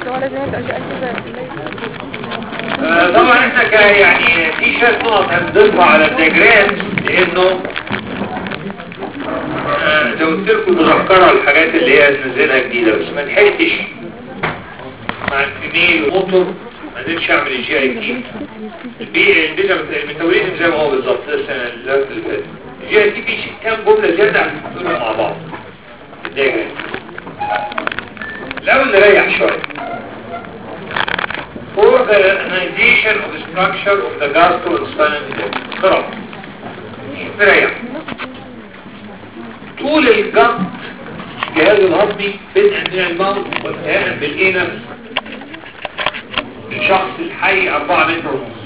هو لازم يبقى جاء كده آه، طبعا احنا ك يعني في شويه نقط هنضيفها على الدياجرام لانه آه، زي ما قلت لكم مذكره الحاجات اللي هي نزلها جديده بس ما لحقتش مع الفيميل والموتور ما قدرتش اعمل الجي اي تي البي البيتا الميتابوليزم زي ما هو بالظبط ده السنه اللي فاتت الجي اي تي في كام جمله زياده هنحطهم مع بعض في الدياجرام لو نريح شويه for the organization of the structure of the gastrointestinal tract. خلاص استريح طول الجط الجهاز الهضمي بدءا من الموت وانتهاء بالإنف الشخص الحي 4 متر ونص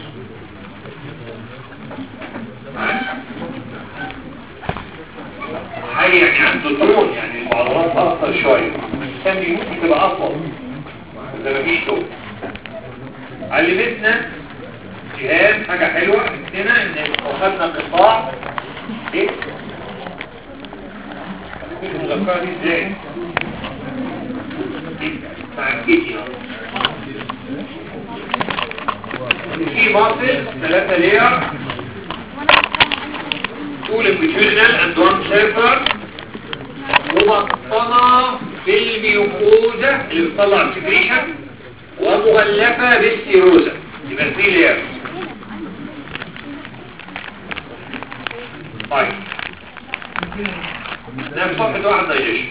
حي يعني عنده طول يعني العضلات أكثر شوية الإنسان بيموت بتبقى أطول إذا مفيش طول علمتنا جهاز حاجة حلوة عندنا ان اخذنا قطاع ايه هتكون المذكرة دي ازاي مع الكيديا في ماسل ثلاثة لير طول البيتيولينال اند وان سيرفر مبطنة بالميوكوزا اللي بتطلع السكريشن ومغلفة بالسيروزا يبقى في لير طيب ده في صفحة واحد دايجيشن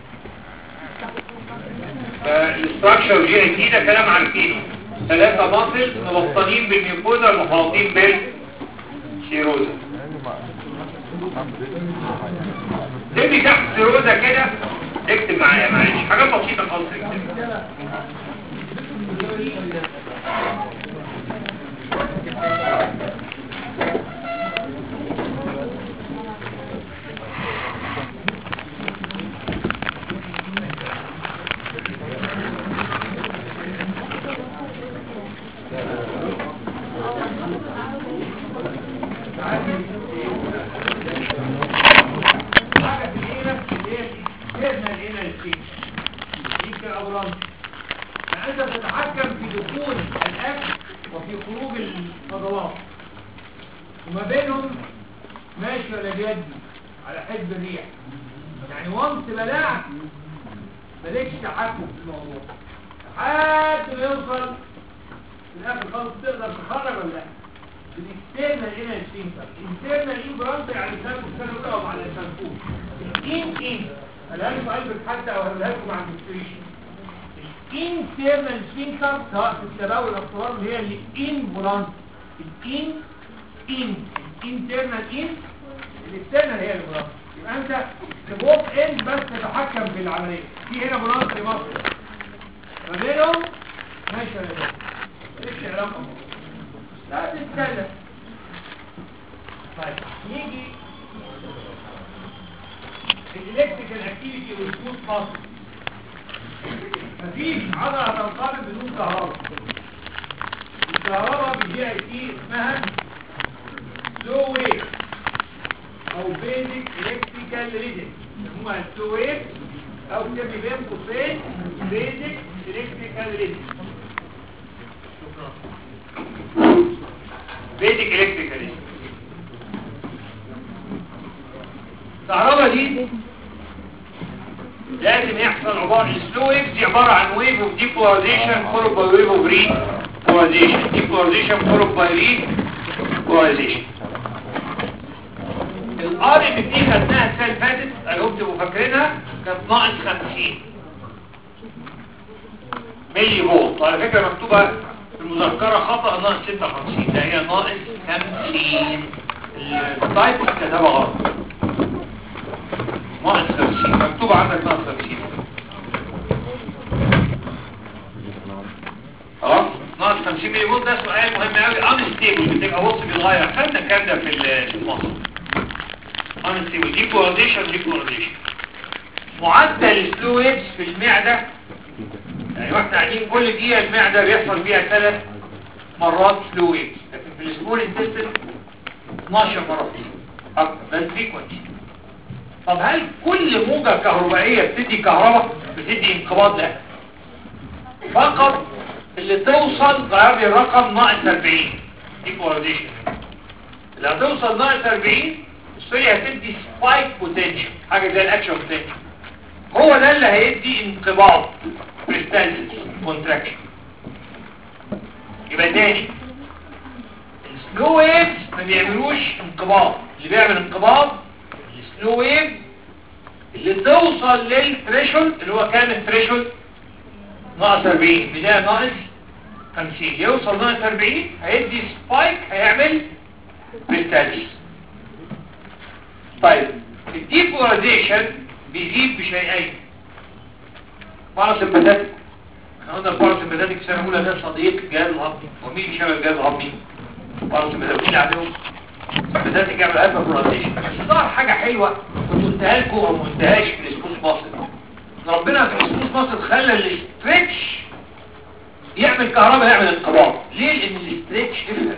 فالاستراكشر جي اي تي ده كلام عارفينه ثلاثة ماسل مبطنين بالميوكوزا المحاوطين بالسيروزا تبني تحت سيروزا كده اكتب معايا معلش حاجات بسيطة خالص اكتب أنت تتحكم في دخول الأكل وفي خروج الفضلات وما بينهم ماشي ولا جدي على حد الريح يعني وانت بلعت مالكش تحكم في الموضوع لحد ما يوصل في الاخر خالص تقدر تخرج ولا لا الاكسترنال هنا السينكر الانترنال ان برانت يعني سالكم كانوا تقف على السالكوم الان ان قالها لكم قلبك حتى او هقولها لكم عن الديستريشن الانترنال سينكر سواء في التباول الاختبار اللي هي الان برانت الان ان الانترنال ان الاكسترنال هي البرانت يبقى انت تبوك ان بس تتحكم في العمليه في هنا برانت لمصر ما بينهم ماشي ولا لا مالكش علاقه لا تتكلم طيب نيجي الالكتريكال اكتيفيتي والسموث ماسل مفيش عضله تنقبض بدون كهرباء الكهرباء بيجي فيه اسمها سلو ويف او بيزك الكتريكال ريدنج يسموها سلو ويف او تسمي بين قوسين بيزك الكتريكال ريدنج بيزك الكتريكال الكهرباء دي لازم يحصل عبارة السلو ويف دي عبارة عن ويف اوف ديبولاريزيشن فولود باي ويف اوف ري بولاريزيشن ديبولاريزيشن فولود باي ري بولاريزيشن الار ام دي خدناها السنه اللي فاتت انا قلت تبقوا فاكرينها كانت ناقص 50 ملي فولت على فكره مكتوبه في المذكره خطا ناقص 56 ده هي ناقص 50 التايب كتبها غلط ناقص 50 مكتوب عندك ناقص 50 خلاص ناقص 50 ملي فولت ده سؤال مهم قوي ان ستيبل بتبقى بص بيتغير خدنا الكلام ده في ال- في المصر ان ستيبل ديبولاريزيشن ديبولاريزيشن معدل السلو ويفز في المعده يعني واحنا قاعدين كل دقيقه المعده بيحصل فيها ثلاث مرات سلو ويفز لكن في السمول انتستين 12 مره اكتر ده الفريكونسي طب هل كل موجة كهربائية بتدي كهرباء بتدي انقباض لا فقط اللي توصل غير لي الرقم ناقص 40 ايكواليزيشن اللي هتوصل ناقص 40 السوري هتدي سبايك بوتنشال حاجه زي الاكشن بوتنشال هو ده اللي هيدي انقباض بريستالسيس كونتراكشن يبقى تاني السلو ويفز ما بيعملوش انقباض اللي بيعمل انقباض السلو ويف اللي توصل للثريشولد اللي هو كام الثريشولد ناقص 40 بدايه ناقص 50 يوصل ناقص 40 هيدي سبايك هيعمل بريستالسيس طيب الديبولاريزيشن بيزيد بشيئين باراسمباتيك احنا قلنا الباراسمباتيك في سنه اولى ده صديق جهاز الهضمي ومين شبه الجهاز الهضمي باراسمباتيك مين عليهم سمباتيك يعمل هايبر بولاريزيشن بس ظهر حاجه حلوه كنت قلتها لكم او ما قلتهاش في الاسبوس مصر ربنا في الاسبوس مصر خلى الاستريتش يعمل كهرباء يعمل انقباض ليه لان الاستريتش افهم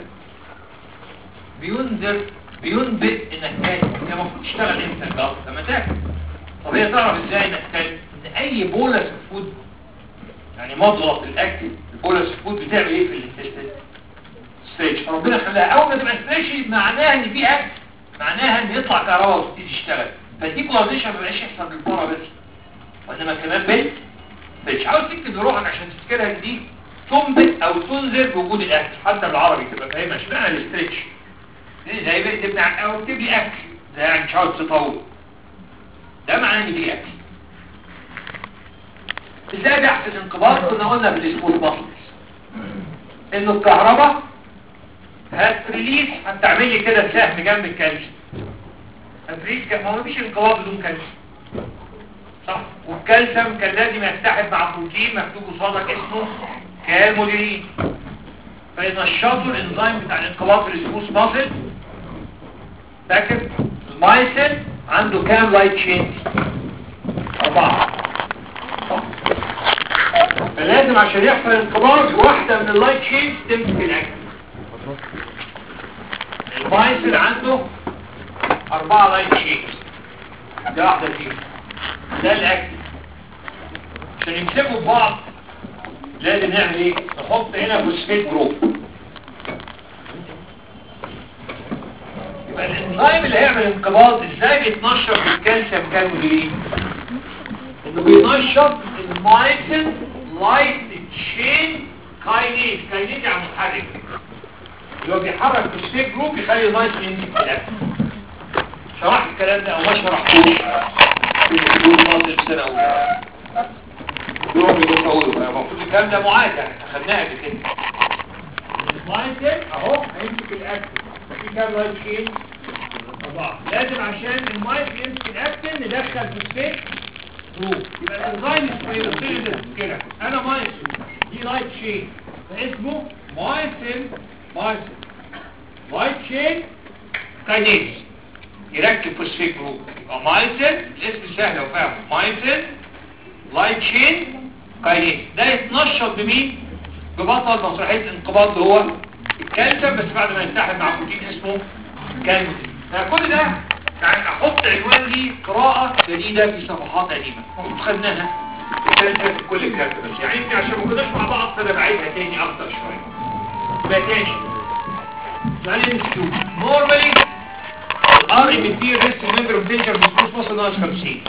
بينذر بينبئ انك تاكل هي المفروض تشتغل امتى الجهاز لما تاكل طب هي تعرف ازاي انك تاكل ان اي بولس فود يعني مضغط الاكل البولس فود بتعمل ايه في الانتستين ستريتش فربنا خلاها اول ما تبقى ستريتش معناها ان في اكل معناها ان يطلع كهرباء وتبتدي تشتغل فدي بولاريزيشن ما بقاش يحصل بالبورا بس وانما كمان بال ستريتش عاوز تكتب لروحك عشان تفتكرها دي تنبت او تنذر بوجود الاكل حتى بالعربي تبقى فاهمها اشمعنى الاستريتش زي بقى تبني او تبني اكل زي يعني مش عاوز تطول ده معناه ان في اكل ازاي بيحصل انقباض كنا قلنا في الاسبوع الماضي انه الكهرباء هتريليس هتعمل لي كده سهم جنب الكالسيوم هتريليس ما هو مفيش انقباض بدون كالسيوم صح والكالسيوم كان لازم يتحد مع بروتين مكتوب قصادك اسمه كالموديلين فينشطوا الانزيم بتاع الانقباض في الاسبوس ماسل فاكر المايسل عنده كام لايت تشين اربعه صح فلازم عشان يحصل انقباض واحده من اللايت تشين تمسك الاكل المايسل عنده اربعه لايت تشين ده واحده فيهم ده الاكل عشان يمسكوا ببعض لازم نعمل ايه نحط هنا فوسفيت جروب يبقى الانزيم اللي هيعمل انقباض ازاي بيتنشط الكالسيوم كالموديلين انه بينشط المايسن لايت تشين كاينيز كاينيز يعني محرك اللي هو بيحرك فوسفيت جروب يخلي المايسن يمسك في الاكل شرحت الكلام ده او ما شرحتوش في الاسبوع الماضي في سنه اولى يوم يقول تقوله المفروض الكلام ده معاد يعني خدناها قبل كده المايسل اهو هيمسك الاكل في كام لايت شين اربعه لازم عشان المايسل يمسك الاكل ندخل فوسفيت جروب يبقى الانزيم اسمه ايه قلت لي كده انا مايسل دي لايت شين فاسمه مايسل مايسل لايت شين كاينيز يركب فوسفيت جروب يبقى مايسل الاسم سهل لو فاهم مايسل لايت شين كاينيز ده يتنشط بمين ببطل مسرحيه الانقباض اللي هو الكالسيوم بس بعد ما يتحد مع بروتين اسمه كالسيوم فكل ده يعني احط عنوان لي قراءه جديده في صفحات قديمه المفروض خدناها وكانت في كل الكلام بس يعني يمكن عشان ما كناش مع بعض فانا بعيدها تاني اكتر شويه يبقى تاني يعني نسكتو نورمالي الار ام بي ريست ممبر اوف دينجر بسكوت وصل ناقص 50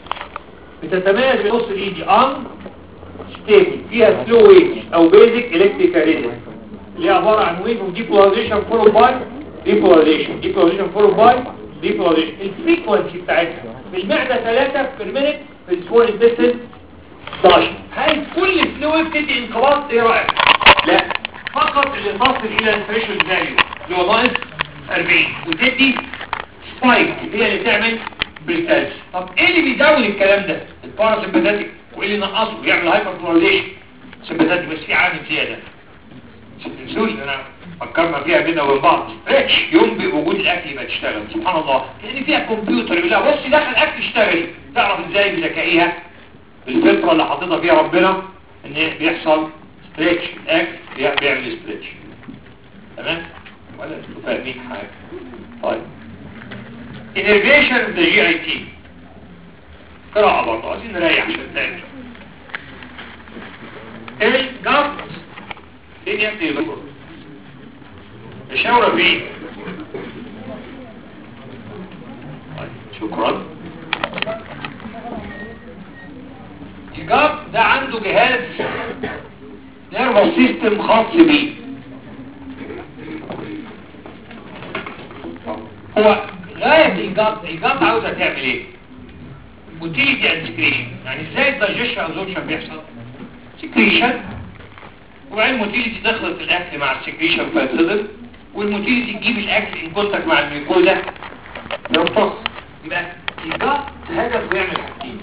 بتتميز بنص الايدي ان ستيبل فيها سلو ويف او بيزك الكتريكال ريزم اللي هي عباره عن ويف اوف ديبولاريزيشن فولو باي ديبولاريزيشن ديبولاريزيشن فولو باي ديبولاريزيشن الفريكونسي بتاعتها في المعده 3 في المينت في السوول انتستين 11 هل كل سلو ويف تدي انقباض ايه رايك لا فقط اللي تصل الى الثريشولد فاليو اللي هو ناقص 40 وتدي سبايك هي اللي بتعمل بالكالس طب ايه اللي بيزود الكلام ده الباراسمباتيك وايه اللي نقصه يعمل هايبر بولاريزيشن سمباتيك بس في عامل زياده مش تنسوش انا فكرنا فيها بينا وبين بعض ستريتش ينبئ وجود الاكل يبقى تشتغل سبحان الله كان فيها كمبيوتر يقول لها بصي دخل اكل اشتغل تعرف ازاي بذكائها بالفطره اللي حاططها فيها ربنا ان بيحصل ستريتش الاكل بيعمل ستريتش تمام ولا انتوا فاهمين حاجه طيب innervation of the GIT قراءة برضه عايزين نريح عشان نرجع الجبط فين يا ابني الجبط الشاورة فين طيب، شكرا الجبط ده عنده جهاز نيرفس سيستم خاص بيه هو غاية الجبط الجبط عاوزة تعمل ايه موتيليتي اند سكريشن يعني ازاي الدايجيشن ابزوربشن بيحصل سكريشن وبعدين الموتيليتي دخلت الاكل مع السكريشن فيتصدر والموتيليتي تجيب الاكل ان كونتاكت مع الميكوزا ينفص يبقى الجبط هدفه يعمل حاجتين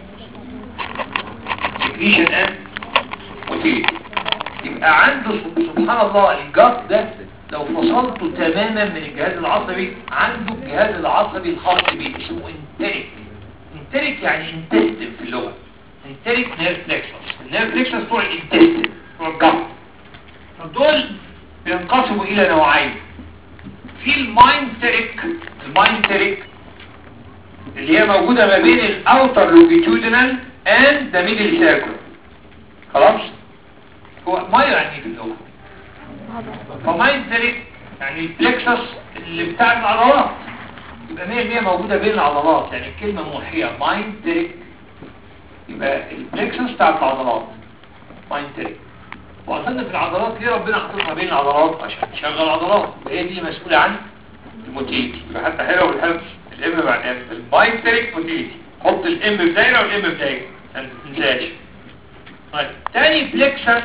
سكريشن اند موتيليتي يبقى عنده سبحان الله الجات ده لو فصلته تماما من الجهاز العصبي عنده الجهاز العصبي الخاص بيه اسمه انتريك انتريك يعني انتستن في اللغة انتريك نيرف فليكسس النيرف فليكسس بتوع الانتستن بتوع الجات فدول بينقسموا الى نوعين في الماينتريك الماينتريك اللي هي موجودة ما بين الاوتر لونجيتودينال اند ذا ميدل سيركل خلاص هو ما يعني ايه في اللغة فماينتريك يعني البلكسس اللي بتاع العضلات يبقى 100% موجودة بين العضلات يعني الكلمة موحية ماينتريك يبقى البلكسس بتاع العضلات ماينتريك وأظن في العضلات ليه ربنا حاططها بين العضلات عشان تشغل العضلات هي دي مسؤولة عن الموتيليتي فحتى حلوة بالحفظ الام مع الام الماينتريك موتيليتي حط الام في دايرة والام في دايرة عشان ما تنساش طيب تاني بلكسس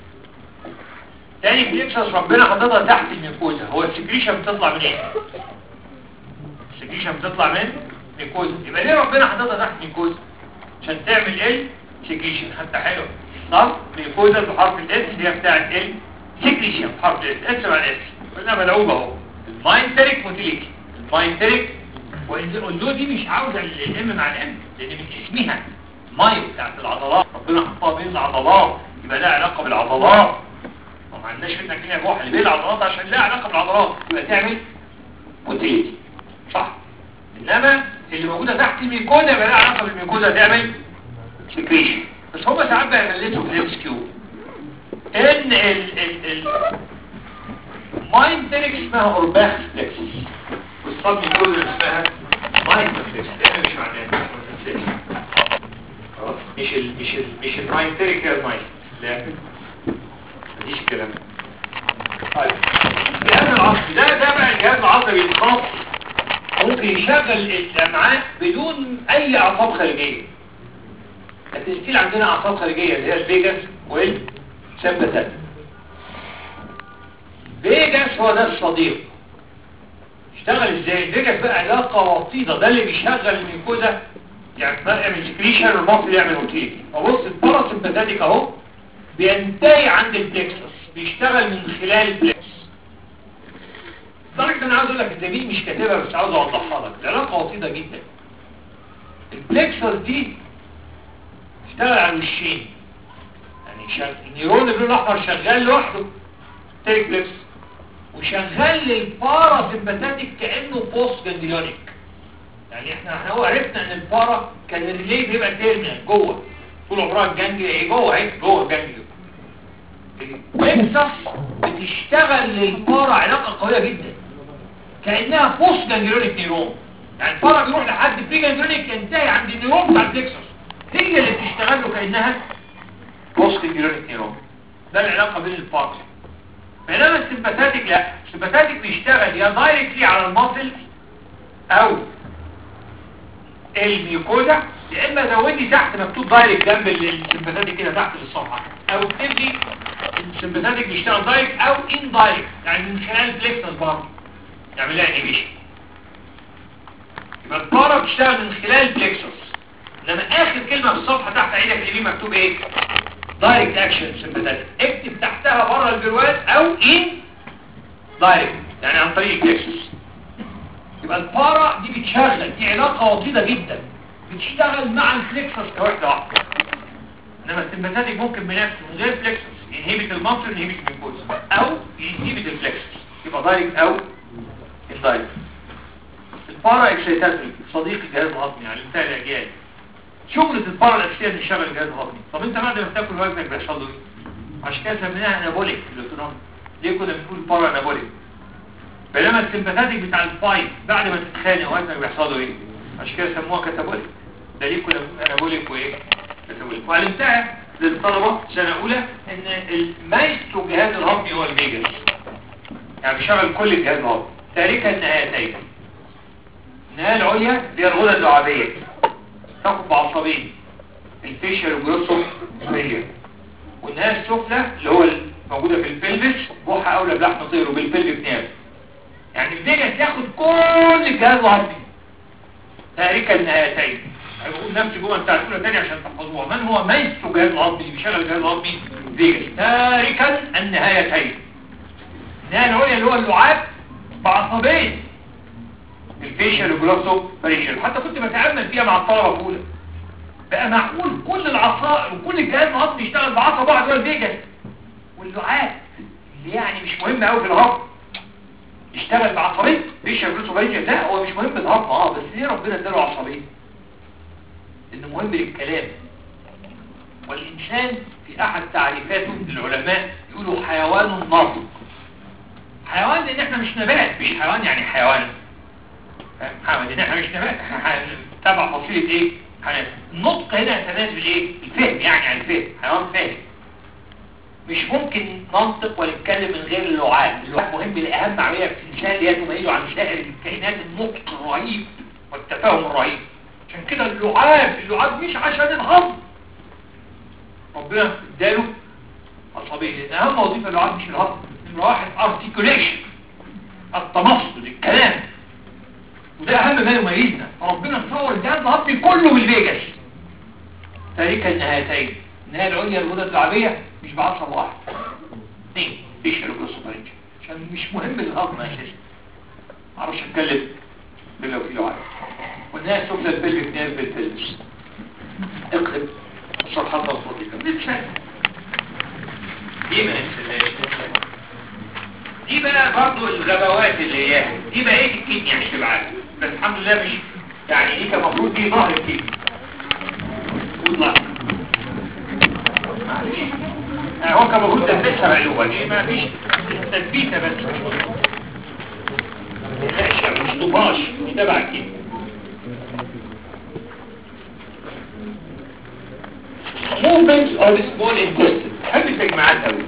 تاني بلكسس ربنا حاططها تحت الميكوزا هو السكريشن بتطلع من ايه السكريشن بتطلع من ميكوزا يبقى ليه ربنا حاططها تحت ميكوزا عشان تعمل ال سكريشن حتى حلو صح ميكوزا بحرف الاس هي بتاعت ال سكريشن بحرف الاس اس مع الاس قلنا ملعوبه اهو الماينتريك موتيليتي الماينتريك واللو دي مش عاوزه الام مع الام لان من اسمها مايو بتاعت العضلات ربنا حطها بين العضلات يبقى لها علاقه بالعضلات وما عندناش فتنه كليه جوه اللي بين العضلات عشان لها علاقه بالعضلات يبقى تعمل موتيليتي صح انما اللي موجوده تحت الميكوزا يبقى لها علاقه بالميكوزا تعمل سكريشن بس هم ساعات بيعملوا في الام كيو ان ال ال ال مايند تريك اسمها اورباخ فليكسس والصب ميكوزا اسمها مايند فليكسس ده مش معناه خلاص مش ال مش ال مش المايند تريك هي المايند لا مفيش الكلام طيب الجهاز العصبي ده ده بقى الجهاز العصبي الخاص ممكن يشغل الامعاء بدون اي اعصاب خارجيه لكن ستيل عندنا اعصاب خارجيه اللي هي الفيجاس والسمباثات فيجاس هو ده الصديق اشتغل ازاي الفيجاس بقى علاقه وطيده ده اللي بيشغل الميكوزا يعني يعمل سكريشن والمصل يعمل اوتيل فبص الباراسمباثاتيك اهو بينتهي عند البلكسس بيشتغل من خلال البلكس لدرجه انا عاوز اقول لك الزميل مش كاتبها بس عاوز اوضحها لك العلاقه وطيده جدا البلكسس دي اشتغل على الوشين يعني شغل النيرون اللون الاحمر شغال لوحده تيريك بلكس وشغال للباراسمباثاتيك كانه بوست جانجليونيك يعني احنا احنا هو عرفنا ان البارا كان الريلي بيبقى تيرمينال جوه طول عمرها الجانجليا ايه جوه اهي جوه الجانجليا البلكسس بتشتغل للبارا علاقه قويه جدا كانها بوست جانجليونيك نيرون يعني البارا بيروح لحد بري جانجليونيك ينتهي عند النيرون بتاع البلكسس هي اللي بتشتغل له كانها بوست جانجليونيك نيرون ده العلاقه بين البارا بينما السمباثاتيك لا السمباثاتيك بيشتغل يا دايركتلي على الماسل او الميوكوزا يا اما زودي تحت مكتوب دايركت جنب السمباثاتيك كده تحت الصفحه او تبدي السمباثاتيك بيشتغل دايركت او ان دايركت يعني من خلال البلكسس برضه يعمل لها انيبيشن يبقى البارا بتشتغل من خلال البلكسس انما اخر كلمه في الصفحه تحت عينك اليمين مكتوب ايه دايركت اكشن سمباثاتيك اكتب تحتها بره البرواز او ان دايركت يعني عن طريق البلكسس يبقى البارا دي بتشغل دي علاقة وطيدة جدا بتشتغل مع الفليكسس كواحدة واحدة انما السمباثاتيك ممكن بنفسه من غير فليكسس ينهبت المنصر ينهبت الميكوز او ينهبت الفليكسس يبقى دايركت او اندايركت البارا اكسيتاتري صديق الجهاز الهضمي يعني بتاع الاجيال شغلة البارا الاساسية ان يشغل الجهاز الهضمي طب انت بعد ما بتاكل وزنك بيحصل له ايه عشان كده سميناها انابوليك الاوتونوميك ليه كنا بنقول بارا انابوليك بينما السمباثاتيك بتاع الفايت بعد ما تتخانق وقت ما بيحصلوا ايه عشان كده سموها كاتابوليك ده ليه كنا بنقول انابوليك وايه كاتابوليك وعلمتها للطلبه سنه اولى ان المايسترو جهاز الهضمي هو الفيجاس يعني بيشغل كل الجهاز الهضمي تاركا النهايتين النهايه العليا اللي هي الغدة اللعابيه تاخد بعصبين الفيشل والجروسو هي والنهايه السفلى اللي هو موجوده في البلفس بوحه اولى بلحم طير وبالبلف ناب يعني الفيجاس ياخد كل الجهاز الهضمي تاركا النهايتين هيقول نفس الجمله بتاعت الاولى تاني عشان تحفظوها من هو مايسترو جهاز الهضمي اللي بيشغل الجهاز الهضمي فيجاس تاركا النهايتين النهايه العليا اللي هو اللعاب بعصبين الفيشل وجلوسو فريشل حتى كنت بتعامل فيها مع الطلبه في اولى بقى معقول كل العصائر وكل الجهاز الهضمي يشتغل بعصب واحد هو الفيجاس واللعاب اللي يعني مش مهم قوي في الهضم يشتغل بعصبين فيشل وجلوسو فريشل لا هو مش مهم في الهضم اه بس ليه ربنا اداله عصبين انه مهم للكلام والانسان في احد تعريفاته للعلماء يقولوا حيوان ناطق حيوان لان احنا مش نبات مش حيوان يعني حيوان حيوان لان احنا مش نبات احنا تبع فصيلة ايه حيوان النطق هنا يتميز بالايه الفهم يعني عن الفهم حيوان فاهم مش ممكن ننطق ولا نتكلم من غير اللعاب اللعاب مهم لاهم عمليه في الانسان اللي هي تميزه عن سائر الكائنات النطق الرهيب والتفاهم الرهيب عشان كده اللعاب اللعاب مش عشان الهضم ربنا اداله عصبيه لان اهم وظيفه اللعاب مش الهضم نمرة واحد articulation التمصد الكلام وده اهم ما يميزنا ربنا صور الجهاز الهضمي كله بالفيجاس تاريخ النهايتين النهاية العليا الغدة اللعابية مش بعصب واحد اثنين بيشعر بالسوبرينج عشان مش مهم الهضم اساسا معرفش اتكلم بلا في لعاب والنهاية السفلى البلفيك نيرف بالبلفس اقلب الصفحات الصوتية مش سهل دي ما ننسلهاش دي بقى برضو الغبوات اللي هي دي بقى ايه الكيدني مش تبعات بس الحمد لله مش يعني دي كان المفروض دي ظهر الكيدني والله معلش يعني هو كان المفروض تدرسها معلومه دي ما فيش تثبيتها بس ماشي مش طباش مش تبع الكيدني movements of the small intestine حب التجمعات قوي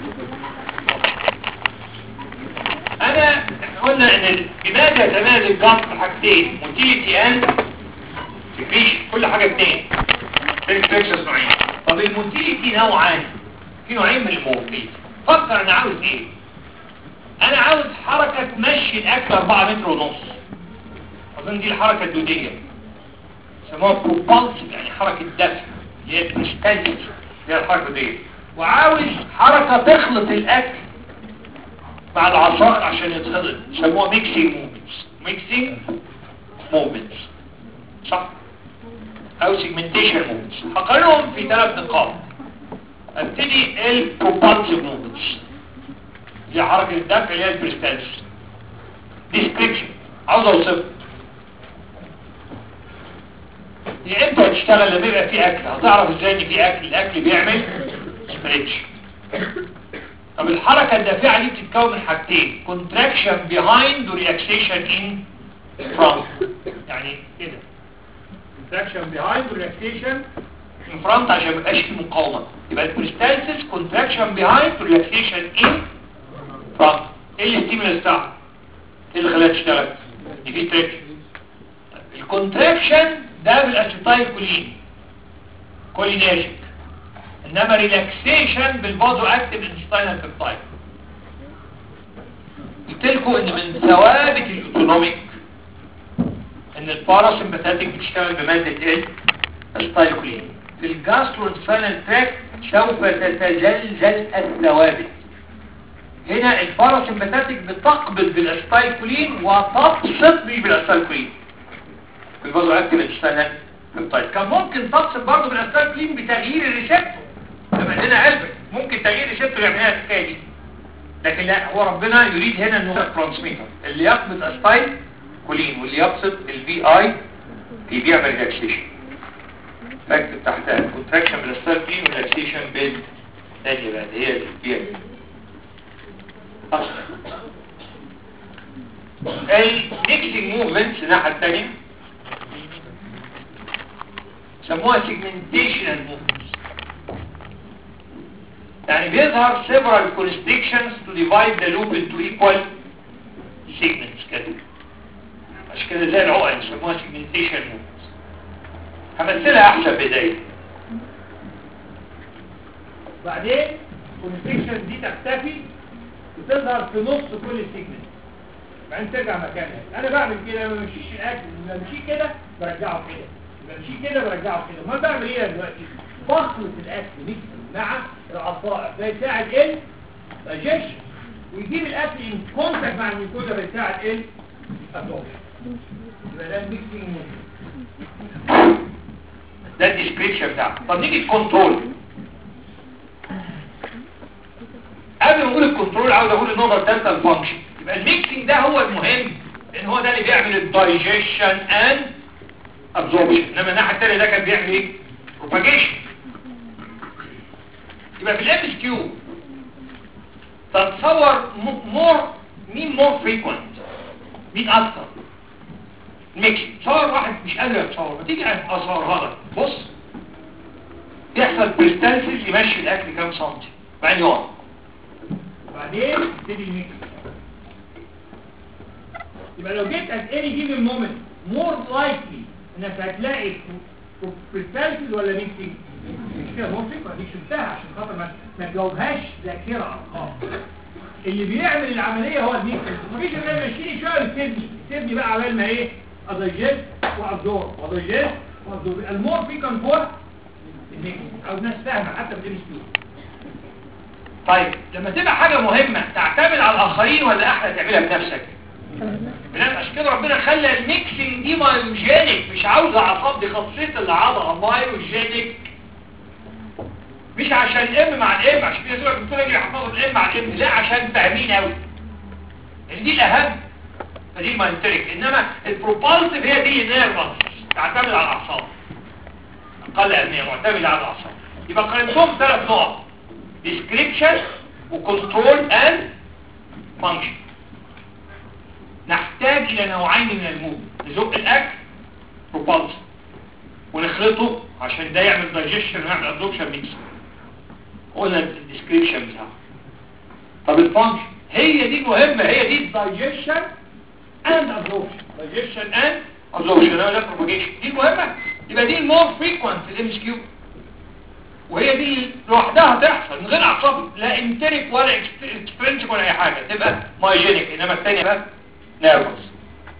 انا احنا قلنا ان الجماد يتميز الجمع في حاجتين موتيليتي اند سكريشن كل حاجه اثنين ريفلكسس نوعين طب الموتيليتي نوعان في نوعين من الموتيليتي فكر انا عاوز ايه انا عاوز حركه تمشي الاكل 4 متر ونص اظن دي الحركه الدوديه يسموها بروبالسيف يعني حركه دفع اللي هي تستلزم هي الحركه دي وعاوز حركه تخلط الاكل مع العصائر عشان يتخلط يسموها ميكسينج موفمنتس ميكسينج موفمنتس صح او سيجمنتيشن موفمنتس هقارنهم في ثلاث نقاط ابتدي البروبالسيف موفمنتس دي حركه الدفع اللي هي البريستالس ديسكريبشن عاوز اوصفها دي امتى هتشتغل لما يبقى في اكل هتعرف ازاي ان في اكل الاكل بيعمل ستريتش طب الحركة الدافعة دي بتتكون من حاجتين contraction behind و relaxation in front يعني كده contraction behind و relaxation in front عشان ميبقاش في مقاومة يبقى البريستالسيس contraction behind و relaxation in front ايه الستيمولس بتاعها؟ ايه اللي خلاها تشتغل؟ دي في ستريتش الكونتراكشن ده بالاسيتايل كولين كولينيرجيك انما ريلاكسيشن بالبازو اكتيف انستاينال بيبتايد قلت لكم ان من ثوابت الاوتونوميك ان الباراسمباتيك بتشتغل بماده ايه الستايلكولين في الجاسترو انستاينال تراك سوف تتزلزل الثوابت هنا الباراسمباتيك بتقبض بالاستايلكولين وتبسط مش بالاستايلكولين بالبازو اكتيف انستاينال بيبتايد كان ممكن تبسط برضه بالاستايلكولين بتغيير الريسبتور لما عندنا قلب ممكن تغيير الريسبتور يعمل لنا الحكايه دي لكن لا هو ربنا يريد هنا انه ترانسميتر اللي يقبض استايل كولين واللي يبسط الفي اي اللي بيعمل ريلاكسيشن فاكتب تحتها كونتراكشن بالاستايل كولين وريلاكسيشن تانية بقى اللي هي الكبيرة أصلا الميكسنج موفمنتس الناحية التانية سموها segmentation movements يعني بيظهر several constrictions to divide the loop into equal segments كده عشان كده زي العقل يسموها segmentation movements همثلها احسن بداية بعدين الكونستريكشن دي تختفي وتظهر في نص كل سيجمنت بعدين ترجع مكانها انا بعمل كده ما بمشيش الاكل لما بمشي كده برجعه كده لما بمشي كده برجعه كده امال بعمل ايه دلوقتي بخلط الاكل ميكس مع العصائر ده يساعد ال digestion ويجيب الاكل ان كونتاكت مع الميكوزا بيساعد ال absorption يبقى ده الميكسنج ده الديسكريبشن بتاعه طب نيجي الكنترول قبل ما اقول الكنترول عاوز اقول النقطه الثالثه الفانكشن يبقى الميكسنج ده هو المهم لان هو ده اللي بيعمل الدايجيشن اند ابزوربشن انما الناحيه الثانيه ده كان بيعمل ايه بروباجيشن يبقى في الام اس كيو تتصور مور مين مور فريكوينت مين اكتر ميكس تصور واحد مش قادر يتصور ما تيجي اصورها لك بص يحصل بريستالسيس يمشي الاكل كام سنتي بعدين يقع بعدين تبتدي الميكس يبقى لو جيت at any given moment more likely انك هتلاقي بريستالسيس ولا ميكسنج مش كده ممكن ما ديك شفتها عشان خاطر ما ما تجاوبهاش ذاكره ارقام اللي بيعمل العمليه هو الميكسنج مفيش غير ماشيين شويه التبني التبني بقى عمال ما ايه ادجست وابزور وادجست وابزور المور في كنترول الميكسنج او الناس فاهمه حتى في الام طيب لما تبقى حاجة مهمة تعتمد على الآخرين ولا أحلى تعملها بنفسك بنفس عشان كده ربنا خلى الميكسنج دي مايوجينيك مش عاوزة عصاب دي خاصية العضلة مايوجينيك مش عشان الام مع الام عشان كده تقول الدكتور يجي يحفظ الام مع الام لا عشان فاهمين قوي يعني دي الاهم فدي الماينتريك انما البروبالسيف هي دي نيرفس تعتمد على الاعصاب اقل اهميه معتمده على الاعصاب يبقى قارنتهم ثلاث نقط description وكنترول and function نحتاج الى نوعين من المود نزق الاكل propulsive ونخلطه عشان ده يعمل digestion ويعمل absorption mix قلنا الديسكريبشن بتاعه طب الفانكشن هي دي مهمة هي دي digestion and absorption digestion and absorption ده propagation دي مهمة يبقى دي المور frequent في الام اس كيو وهي دي لوحدها تحصل من غير اعصاب لا انتريك ولا اكسترنسك ولا اي حاجه تبقى مايجينيك انما الثانيه بقى نيرفس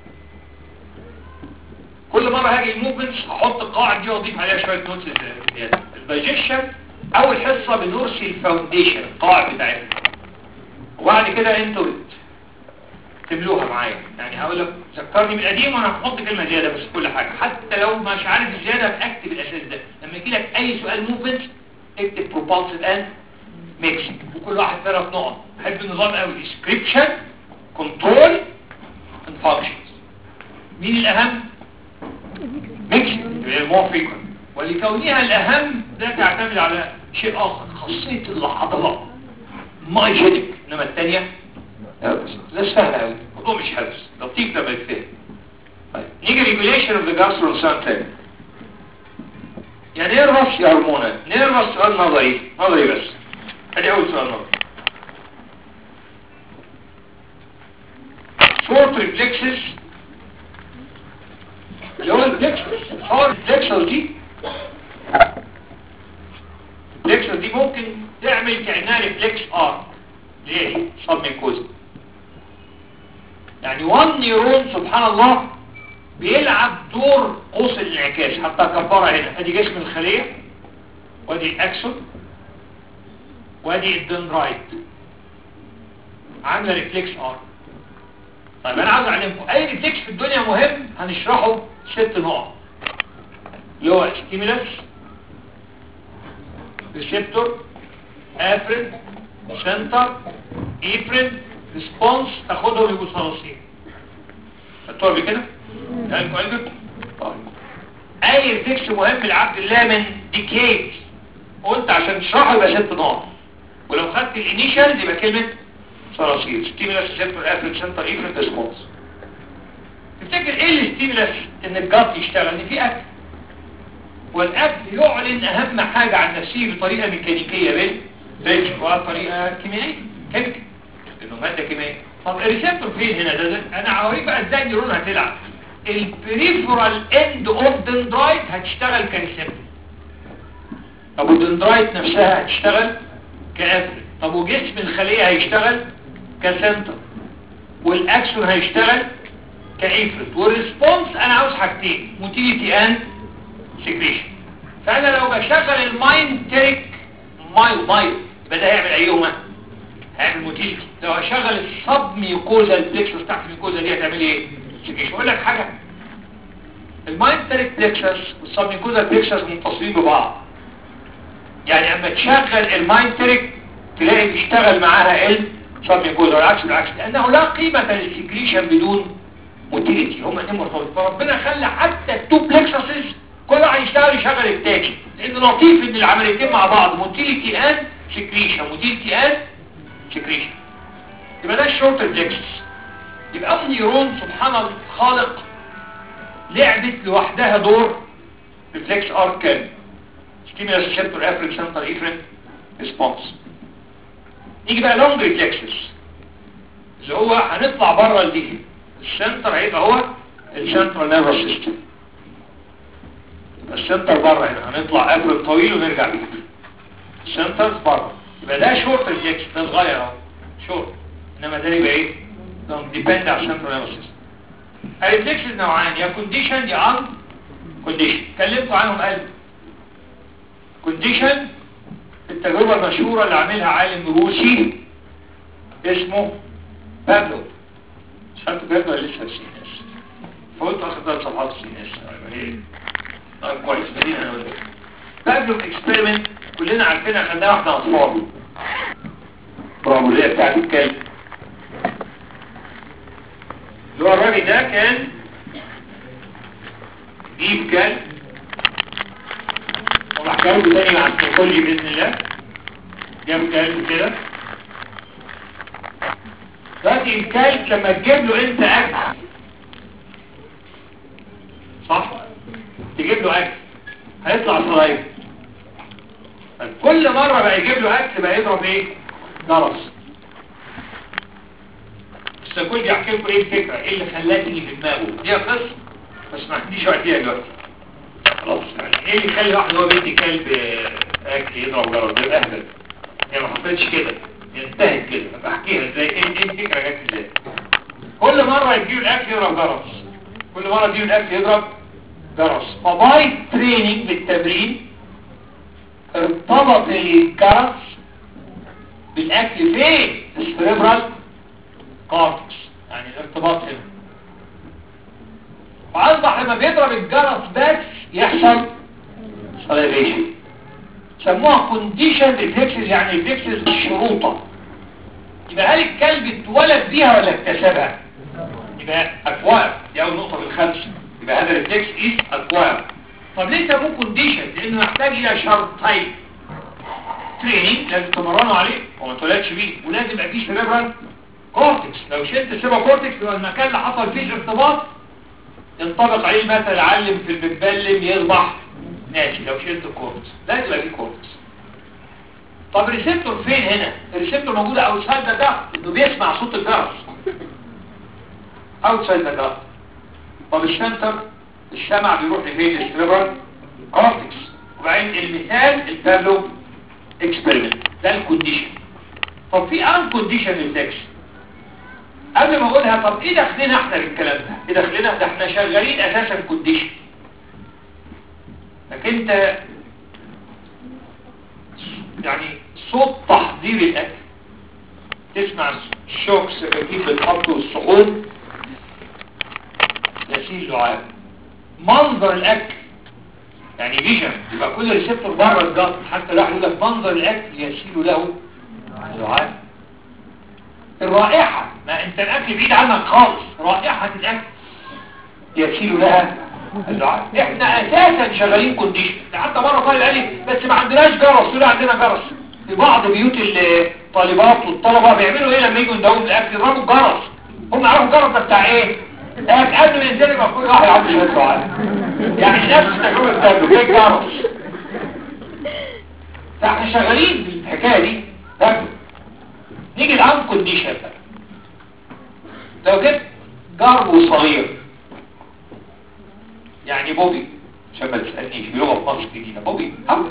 كل مره هاجي الموفمنتس هحط القواعد دي واضيف عليها شويه نوتس زياده الدايجيشن اول حصه بنرسي الفاونديشن القواعد بتاعتها وبعد كده انتوا تملوها معايا يعني هقول لك ذكرني بالقديم وانا هحط كلمه زياده بس كل حاجه حتى لو مش عارف الزياده اكتب الاساس ده لما يجي لك اي سؤال موفمنت اكتب propulsive and mixing وكل واحد ثلاث نقط بحب النظام قوي description control and functions مين الاهم mixing هي more frequent ولكونها الاهم ده تعتمد على شيء اخر خاصيه العضلات مايجينيك انما الثانيه ده سهل قوي الموضوع مش حفظ لطيف لما يتفهم طيب نيجي ريجوليشن اوف ذا جاسترو تاني يعني نيرفس يا هرمونات نيرفس سؤال نظري نظري بس ادي اول سؤال نظري شورت ريفلكسز اللي هو الفلكسز هو الفلكسز دي الفلكسز دي ممكن تعمل كأنها ريفلكس ار ليه سبميكوزا يعني وان نيرون سبحان الله بيلعب دور قوس الانعكاس حتى كبرها هنا ادي جسم الخلية وادي الاكسون وادي الدندرايت عامله ريفلكس ار طيب انا عاوز اعلمكم اي ريفلكس في الدنيا مهم هنشرحه ست نقط اللي هو ستيمولس ريسبتور افرين سنتر ايفرين ريسبونس تاخدهم يبقوا صراصير خدتوها بكده يعني قلبك طيب اي ريفلكس مهم لعبد الله من ديكيد قلت عشان تشرحه يبقى ست نقط ولو خدت الانيشال يبقى كلمة صراصير ستيمولاس ريسبتور افريج سنتر ايفرنت ريسبونس تفتكر ايه الستيمولاس ان الجات يشتغل ان في اكل والاكل يعلن اهم حاجة عن نفسه بطريقة ميكانيكية بال بال وطريقة كيميائية كيميكال انه مادة كيميائية طب الريسبتور فين هنا ده, ده انا هوريك بقى ازاي النيرون هتلعب البريفرال اند اوف دندرايت هتشتغل كريسبتور طب والدندرايت نفسها هتشتغل كافرين طب وجسم الخلية هيشتغل كسنتر والاكسون هيشتغل كافرت والريسبونس انا عاوز حاجتين موتيليتي اند سكريشن فانا لو بشغل المايند تريك مايل مايل يبقى ده هيعمل ايهما هيعمل موتيليتي لو هشغل السب ميوكوزا البلكسس تحت الميوكوزا دي هتعمل ايه سكريشن اقول لك حاجه المايند تريك بلكسس والسب ميوكوزا البلكسس متصلين ببعض يعني اما تشغل المايند تريك تلاقي بيشتغل معاها ال سب ميوكوزا والعكس بالعكس لانه لا قيمه للسكريشن بدون موتيليتي هم الاثنين مرتبطين فربنا خلى حتى التو بلكسسز كل واحد يشتغل يشغل التاني لان لطيف ان العمليتين مع بعض موتيليتي اند سكريشن موتيليتي اند سكريشن يبقى ده الشورت بلكسس يبقى النيرون سبحان الخالق لعبت لوحدها دور ريفلكس ارك ستيمولاس ريسبتور افريج سنتر ايفرنت ريسبونس نيجي بقى لونج ريفلكسز اللي هو هنطلع بره الدي السنتر هيبقى هو السنترال نيرفس سيستم السنتر بره هنا هنطلع افرج طويل ونرجع بيه السنتر بره يبقى ده شورت ريفلكس ده صغير اهو شورت انما ده يبقى ايه ديبند على السنترال نيرفس سيستم الريفلكسز نوعان يا كونديشن يا ان كونديشن اتكلمتوا عنهم قلب كونديشن التجربة المشهورة اللي عاملها عالم روسي اسمه بابلو مش عارف بابلو ولا لسه في سيناس فقلت اخد ثلاث صفحات في سيناس ايه طيب كويس بدينا انا اقول لك بابلو اكسبيرمنت كلنا عارفينها خدناها واحنا اطفال برافو اللي هي بتاعت الكلب اللي هو الراجل ده كان جيب كلب وراح جايبه تاني مع السيكولوجي باذن الله جاب كلب كده دلوقتي الكلب لما تجيب له انت اكل صح تجيب له اكل هيطلع صغير كل مرة بقى يجيب له اكل بقى يضرب ايه جرس السيكولوجي يحكي لكم ايه الفكرة ايه اللي خلاه تيجي في دماغه دي قصة بس ما عنديش وقت فيها دلوقتي خلاص يعني ايه اللي يخلي واحد هو بيدي كلب اكل يضرب جرس ده اهبل هي ما حطيتش كده ينتهي كده بحكيها ازاي ايه ايه الفكره جت ازاي كل مره يجيب الاكل يضرب جرس كل مره يجيب الاكل يضرب جرس فباي تريننج بالتمرين ارتبط الجرس بالاكل فين السريبرال كورتكس يعني الارتباط هنا فاصبح لما بيضرب الجرس بس يحصل سليفيشن سموها كونديشن ريفلكسز يعني ريفلكسز الشروطة يبقى هل الكلب اتولد بيها ولا اكتسبها يبقى اكوار دي اول نقطة بالخمسة يبقى هذا ريفلكس از اكوار طب ليه سموه كونديشن لانه يحتاج الى شرطين تريننج لازم تمرنوا عليه وما اتولدش بيه ولازم يبقى فيه سيريبرال كورتكس لو شلت السيريبرال كورتكس يبقى المكان اللي حصل فيه الارتباط ينطبق عليه المثل علم في المتبلم يصبح ناشي لو شلت الكورتكس لازم يبقى فيه كورتكس طب الريسبتور فين هنا الريسبتور موجود اوتسايد ذا جارد انه بيسمع صوت الجرس اوتسايد ذا جارد طب السنتر السمع بيروح لفين السيربرال كورتكس وبعدين المثال البابلو اكسبيرمنت ده الكونديشن طب في ان كونديشن ريفلكس قبل ما اقولها طب ايه دخلنا احنا بالكلام ده ايه دخلنا ده احنا شغالين اساسا كونديشن لكن انت يعني صوت تحضير الاكل تسمع الشوك سكاكين بالخبط والسحور يسيل لعاب منظر الاكل يعني فيجن يبقى كل ريسبتور بره الجلط حتى لو يقول لك منظر الاكل يسيل له لعاب الرائحة ما انت الاكل بعيد عنك خالص رائحة الاكل يسيل لها اللعاب احنا اساسا شغالين كونديشن حتى مرة قال لي بس ما عندناش جرس ولا عندنا جرس في بعض بيوت الطالبات والطلبة بيعملوا ايه لما يجوا يندوهم الاكل يضربوا الجرس هم عارفوا الجرس ده بتاع ايه الاكل قبل ما ينزل يبقى كل واحد عنده شويه سؤال يعني نفس التجربه بتاعته في الجرس فاحنا شغالين بالحكايه دي فاكر نيجي الان كونديشن بقى لو جبت جار صغير يعني بوبي عشان ما تسالنيش بلغه في مصر جديده بوبي هم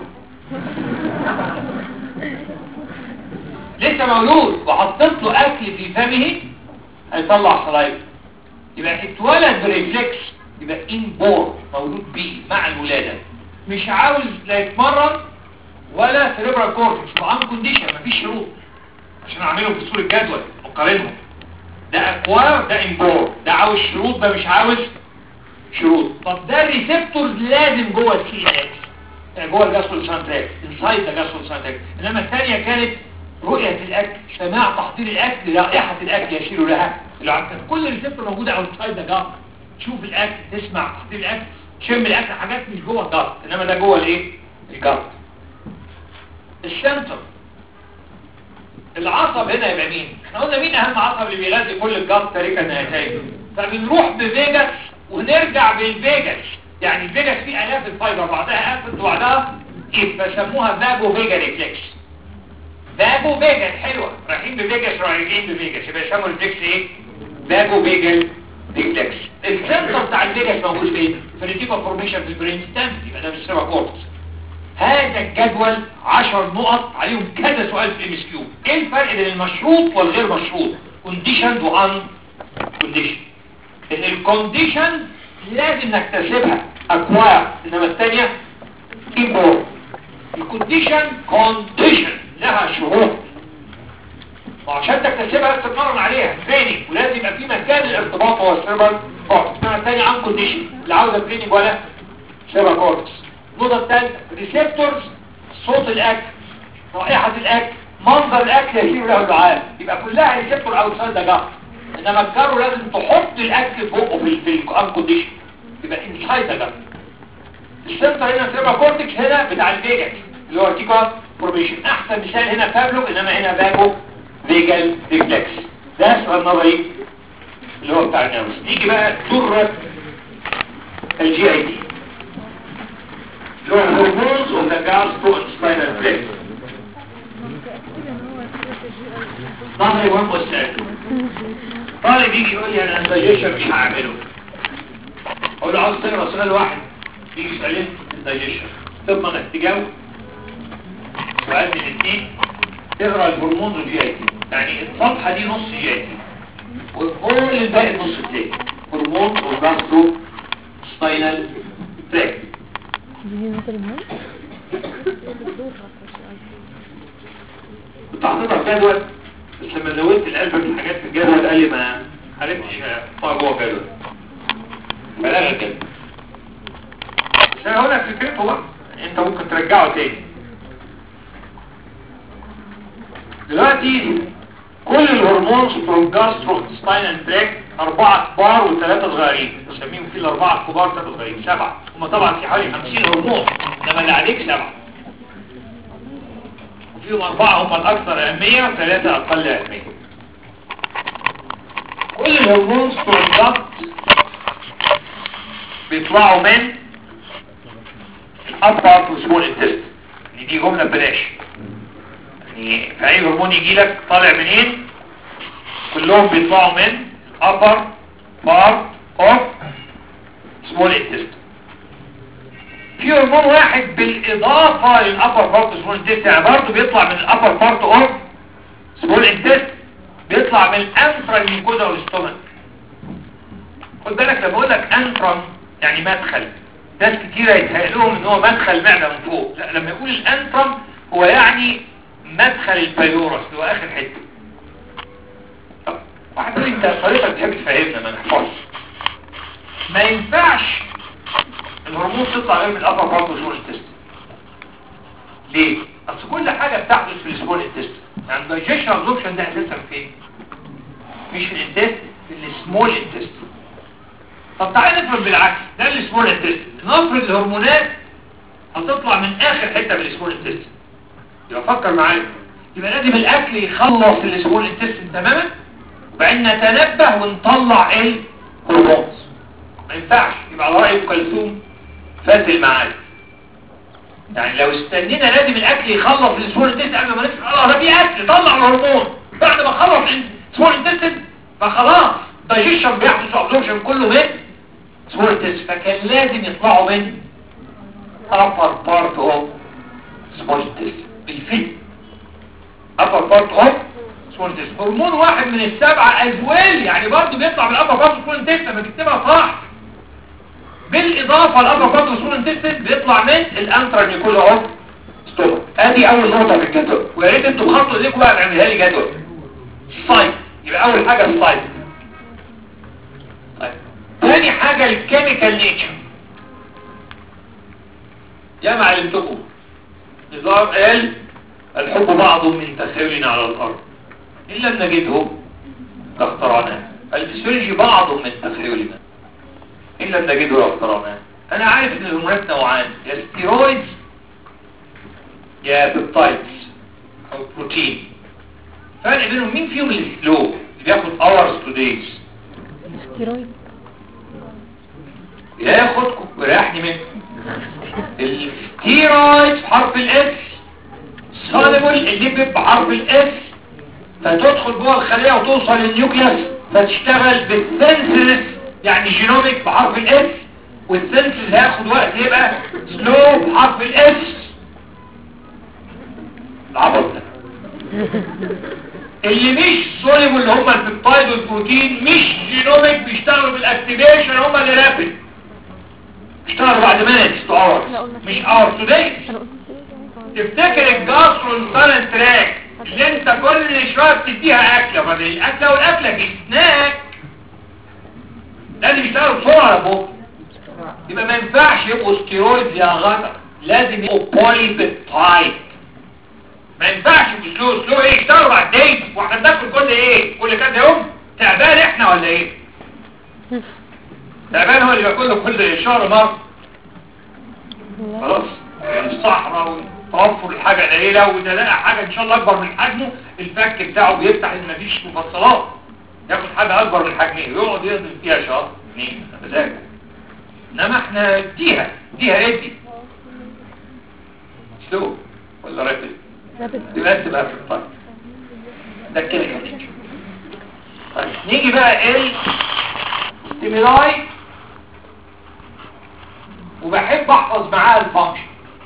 لسه مولود وحطيت له اكل في فمه هيطلع صلايف يبقى اتولد بريفلكس يبقى ان بور مولود بيه مع الولاده مش عاوز لا يتمرن ولا سيريبرال كورتكس وان كونديشن مفيش شروط عشان اعملهم في صوره جدول اقارنهم ده اكوار ده امبور ده عاوز شروط ده مش عاوز شروط طب ده الريسبتورز لازم جوه السي ان اكس جوه الجاسول سانتراك انسايد الجاسول سانتراك انما الثانيه كانت رؤيه الاكل سماع تحضير الاكل رائحه الاكل يشير لها العقل كل ريسبتور موجوده اوتسايد ذا جارد تشوف الاكل تسمع تحضير الاكل تشم الاكل حاجات مش جوه الجارد انما ده جوه الايه الجارد السنتر العصب هنا يبقى مين احنا قلنا مين اهم عصب اللي بيغذي كل الجارد تاريخا نهائيا فبنروح بفيجاس ونرجع بالفيجاس يعني الفيجاس فيه الاف الفايبر بعضها قفلت وبعضها كيف فسموها فاجو فيجا ريفلكس فاجو فيجا حلوه رايحين بفيجاس رايحين بفيجاس يبقى يسموا الريفلكس ايه فاجو فيجا ريفلكس السنتر بتاع الفيجاس موجود فين في الريتيفا فورميشن في البرين ستام يبقى ده بالسيرا كورتكس هذا الجدول 10 نقط عليهم كذا سؤال في الام اس كيو ايه الفرق بين المشروط والغير مشروط كونديشن وان كونديشن ان الكونديشن لازم نكتسبها اكواير انما الثانيه امبورت الكونديشن كونديشن لها شروط وعشان تكتسبها لازم تتمرن عليها تريننج ولازم يبقى في مكان الارتباط هو السيربر كورتكس انما الثانيه عن كونديشن لا عاوزه تريننج ولا سيربر كورتكس النقطه الثالثه ريسبتورز صوت الاكل رائحه الاكل منظر الاكل يشير له العالم يبقى كلها ريسبتور اوتسايد ذا جارد انما الجارو لازم تحط الاكل في بقه في في الان كونديشن يبقى انسايد ذا جارد السنتر هنا سيربا كورتكس هنا بتاع الفيجاس اللي هو تيكا فورميشن احسن مثال هنا فابلو انما هنا باجو فيجال ريفلكس ده سؤال نظري اللي هو بتاع الناوس نيجي بقى ذره الجي اي تي اللي هو الهرمونز اوف ذا جاسترو سباينال بليكس نظري مهم والسؤال طالب يجي يقول لي انا الدايجيشن مش هعمله اقول له عاوز تقرا سؤال واحد يجي سؤالين الدايجيشن ثم انك تجاوب سؤال من الاثنين تقرا الهرمون والجي اي تي يعني الصفحه دي نص جي اي تي وكل الباقي نص تلاقي هرمون والجاسترو سباينال تراك كنت حاططها في جدول بس لما زودت القلب في الحاجات في الجدول قال لي ما عرفتش احطها جوه الجدول بلاغ الجدول بس انا هقول لك فكرته بقى انت ممكن ترجعه تاني دلوقتي كل الهرمونز فروم جاسترو سباينال تراك أربعة كبار وثلاثة صغيرين نسميهم في الأربعة الكبار ثلاثة صغيرين سبعة هم طبعا في حوالي 50 هرمون إنما اللي عليك سبعة وفيهم أربعة هم الأكثر أهمية وثلاثة أقل أهمية كل الهرمونز بتوع الضغط بيطلعوا من الأبر وسمول انتست يعني دي جملة ببلاش يعني في أي هرمون يجي لك طالع منين كلهم بيطلعوا من upper part of small intestine في هرمون واحد بالإضافة للأبر بارت سمول انتست يعني برضه بيطلع من الأبر بارت اوف سمول انتست بيطلع من الأنفرال ميكودا والاستومك خد بالك لما أقول لك أنفرال يعني مدخل ناس كتيرة يتهيأ لهم إن هو مدخل معدة من فوق لا لما يقول الأنفرال هو يعني مدخل البيورس اللي هو آخر حتة طب واحد يقول أنت طريقة تحب تفهمنا ما نحفظش ما ينفعش الهرمون تطلع غير من الابر بارت والسمول انتست ليه اصل كل حاجه بتحدث في السمول انتست يعني الدايجيشن ابزوربشن ده اساسا فين مش في الانتست في السمول انتست طب تعالى نفرض بالعكس ده السمول انتست نفرض الهرمونات هتطلع من اخر حته من السمول انتست يبقى فكر معايا يبقى لازم الاكل يخلص السمول انتستين تماما وبعدين نتنبه ونطلع الهرمونز ما ينفعش يبقى على راي ام كلثوم فاتل معايا يعني لو استنينا لازم الاكل يخلص السمول انتستين قبل ما نفهم اه ده في اكل طلع الهرمون بعد ما خلص السمول انتستين فخلاص دايجيشن بيحدث ابزوربشن كله من سمول انتستين فكان لازم يطلعوا من upper part of small intestine بالفعل upper part of small intestine هرمون واحد من السبعة ازوال يعني برضه بيطلع من upper part of small intestine ما تكتبها صح بالاضافة الupper part of small intestine بيطلع من الانترا نيكولا اوف ستومك ادي اول نقطة في الجدول ويا ريت انتوا تخطوا ايديكم بقى تعملها لي جدول سايت يبقى اول حاجة السايت طيب ثاني حاجة الكيميكال نيتشر يا معلمتكم نظام قال الحب بعض من تخيلنا على الأرض إن لم نجده لاخترعناه الفسيولوجي بعض من تخيلنا إن لم نجده لاخترعناه أنا عارف إن الهرمونات نوعان يا ستيرويدز يا بيبتايدز أو بروتين فرق بينهم مين فيهم السلو اللي بياخد hours to days ستيرويد ياخدكم ويريحني منكم الستيرويد بحرف الاس سوليبل الليبيد بحرف الاس فتدخل جوه الخلية وتوصل للنيوكليس فتشتغل بالسنسز يعني جينوميك بحرف الاس والسنسز هياخد وقت يبقى سلو بحرف الاس العبط ده اللي مش سوليبل اللي هم البيبتايد والبروتين مش جينوميك بيشتغلوا بالاكتيفيشن هم اللي رابد اشتغلوا بعد ما تو اورز مش اور توداي انا قلت تفتكر الجاسترونتالنت تراك اللي انت كل شويه بتديها اكله بعد الاكله والاكله دي سناك لازم يشتغلوا بسرعه يا بابا يبقى ما ينفعش يبقوا ستيرويدز يا غدر لازم يبقوا بولي بيبتايد ما ينفعش يبقوا سلو سلو ايه يشتغلوا بعد دايت واحنا بناكل كل ايه كل كام يوم تعبان احنا ولا ايه تعبان هو اللي بياكله كل شهر مره خلاص الصحراء وتوفر الحاجة قليلة وإذا لقى حاجة إن شاء الله أكبر من حجمه الفك بتاعه بيفتح إن مفيش مفصلات ياخد حاجة أكبر من حجمه ويقعد يهضم فيها شهر اثنين مزاجه إنما إحنا اديها اديها ادي سلو ولا راتب رابط دلوقتي بقى في الطريق ده كده كده طيب نيجي بقى ال ستيمولاي وبحب احفظ معاها الفانكشن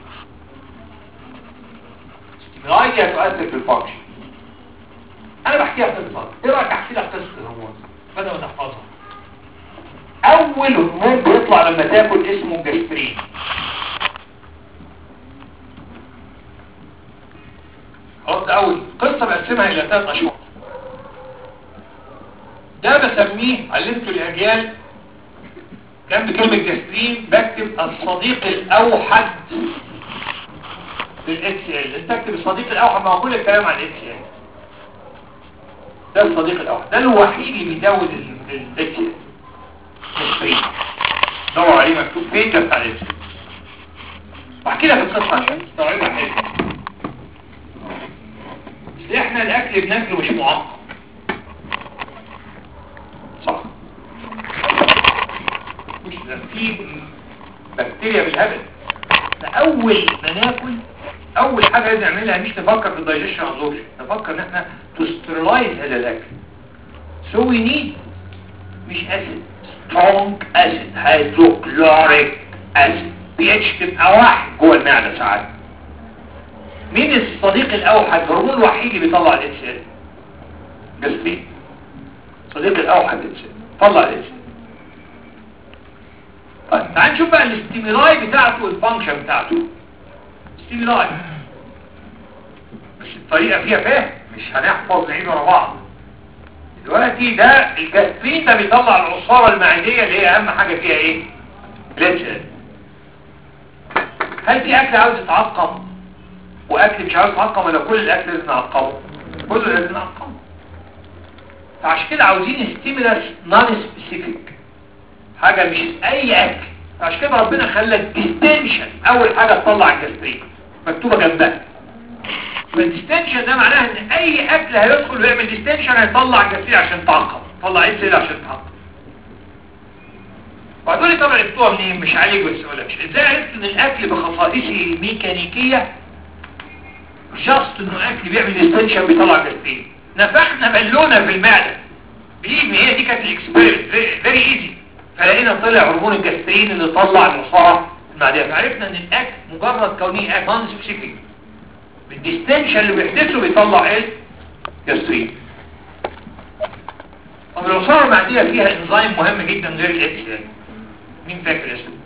ستيمولاي دي هتؤثر في الفانكشن انا بحكيها قصه ايه رايك احكي لك قصه الهرمون بدل ما تحفظها اول هرمون بيطلع لما تاكل اسمه جاسترين خلاص ده اول قصه بقسمها الى ثلاث اشواط ده بسميه علمته الاجيال جنب كلمة جاسترين بكتب الصديق الأوحد للإكس ال انت تكتب الصديق الأوحد ما هو كل الكلام عن الإكس ال ده الصديق الأوحد ده الوحيد اللي بيزود الإكس ال جاسترين دور عليه مكتوب فين ده بتاع الإكس واحكي لك القصة عشان تستوعبها حلو بس احنا الأكل بناكله مش معقد صح مش ده في بكتيريا بالهبل فاول ما ناكل اول حاجه لازم نعملها مش نفكر في الدايجيشن ابزوربشن نفكر ان احنا تسترلايز هذا الاكل so we need مش اسيد strong acid hydrochloric acid pH تبقى واحد جوه المعده ساعات مين الصديق الاوحد الهرمون الوحيد اللي بيطلع الاتش ال جاسترين صديق الاوحد الاتش طلع الاتش طيب تعال نشوف بقى الاستيمولاي بتاعته والفانكشن بتاعته استيمولاي بس الطريقة فيها فهم مش هنحفظ نعيد ورا بعض دلوقتي ده الجاسترين ده بيطلع العصارة المعدية اللي هي اهم حاجة فيها ايه الاتش هل في اكل عاوز يتعقم واكل مش عاوز يتعقم ولا كل الاكل لازم نعقمه كله لازم نعقمه فعشان كده عاوزين ستيمولاس نون سبيسيفيك حاجة مش اي اكل عشان كده ربنا خلى الديستنشن اول حاجة تطلع الجاسترين مكتوبة جنبها فالديستنشن ده معناه ان اي اكل هيدخل ويعمل ديستنشن هيطلع جسير عشان تعقم طلع ايه سيل عشان تعقم وهتقول لي طب عرفتوها منين مش عليك بس اقول لك ازاي عرفت ان الاكل بخصائصه الميكانيكيه جاست انه اكل بيعمل ديستنشن بيطلع جسير نفخنا بالونه في المعده بليف مي هي دي كانت الاكسبيرينس فيري ايزي فلقينا طلع هرمون الجسترين اللي طلع العصاره المعديه فعرفنا ان الاكل مجرد كونه اكل نون سبيسيفيك بالديستنشن اللي بيحدثه بيطلع ايه جسترين طب العصاره المعديه فيها انزيم مهم جدا غير الاكس يعني مين فاكر اسمه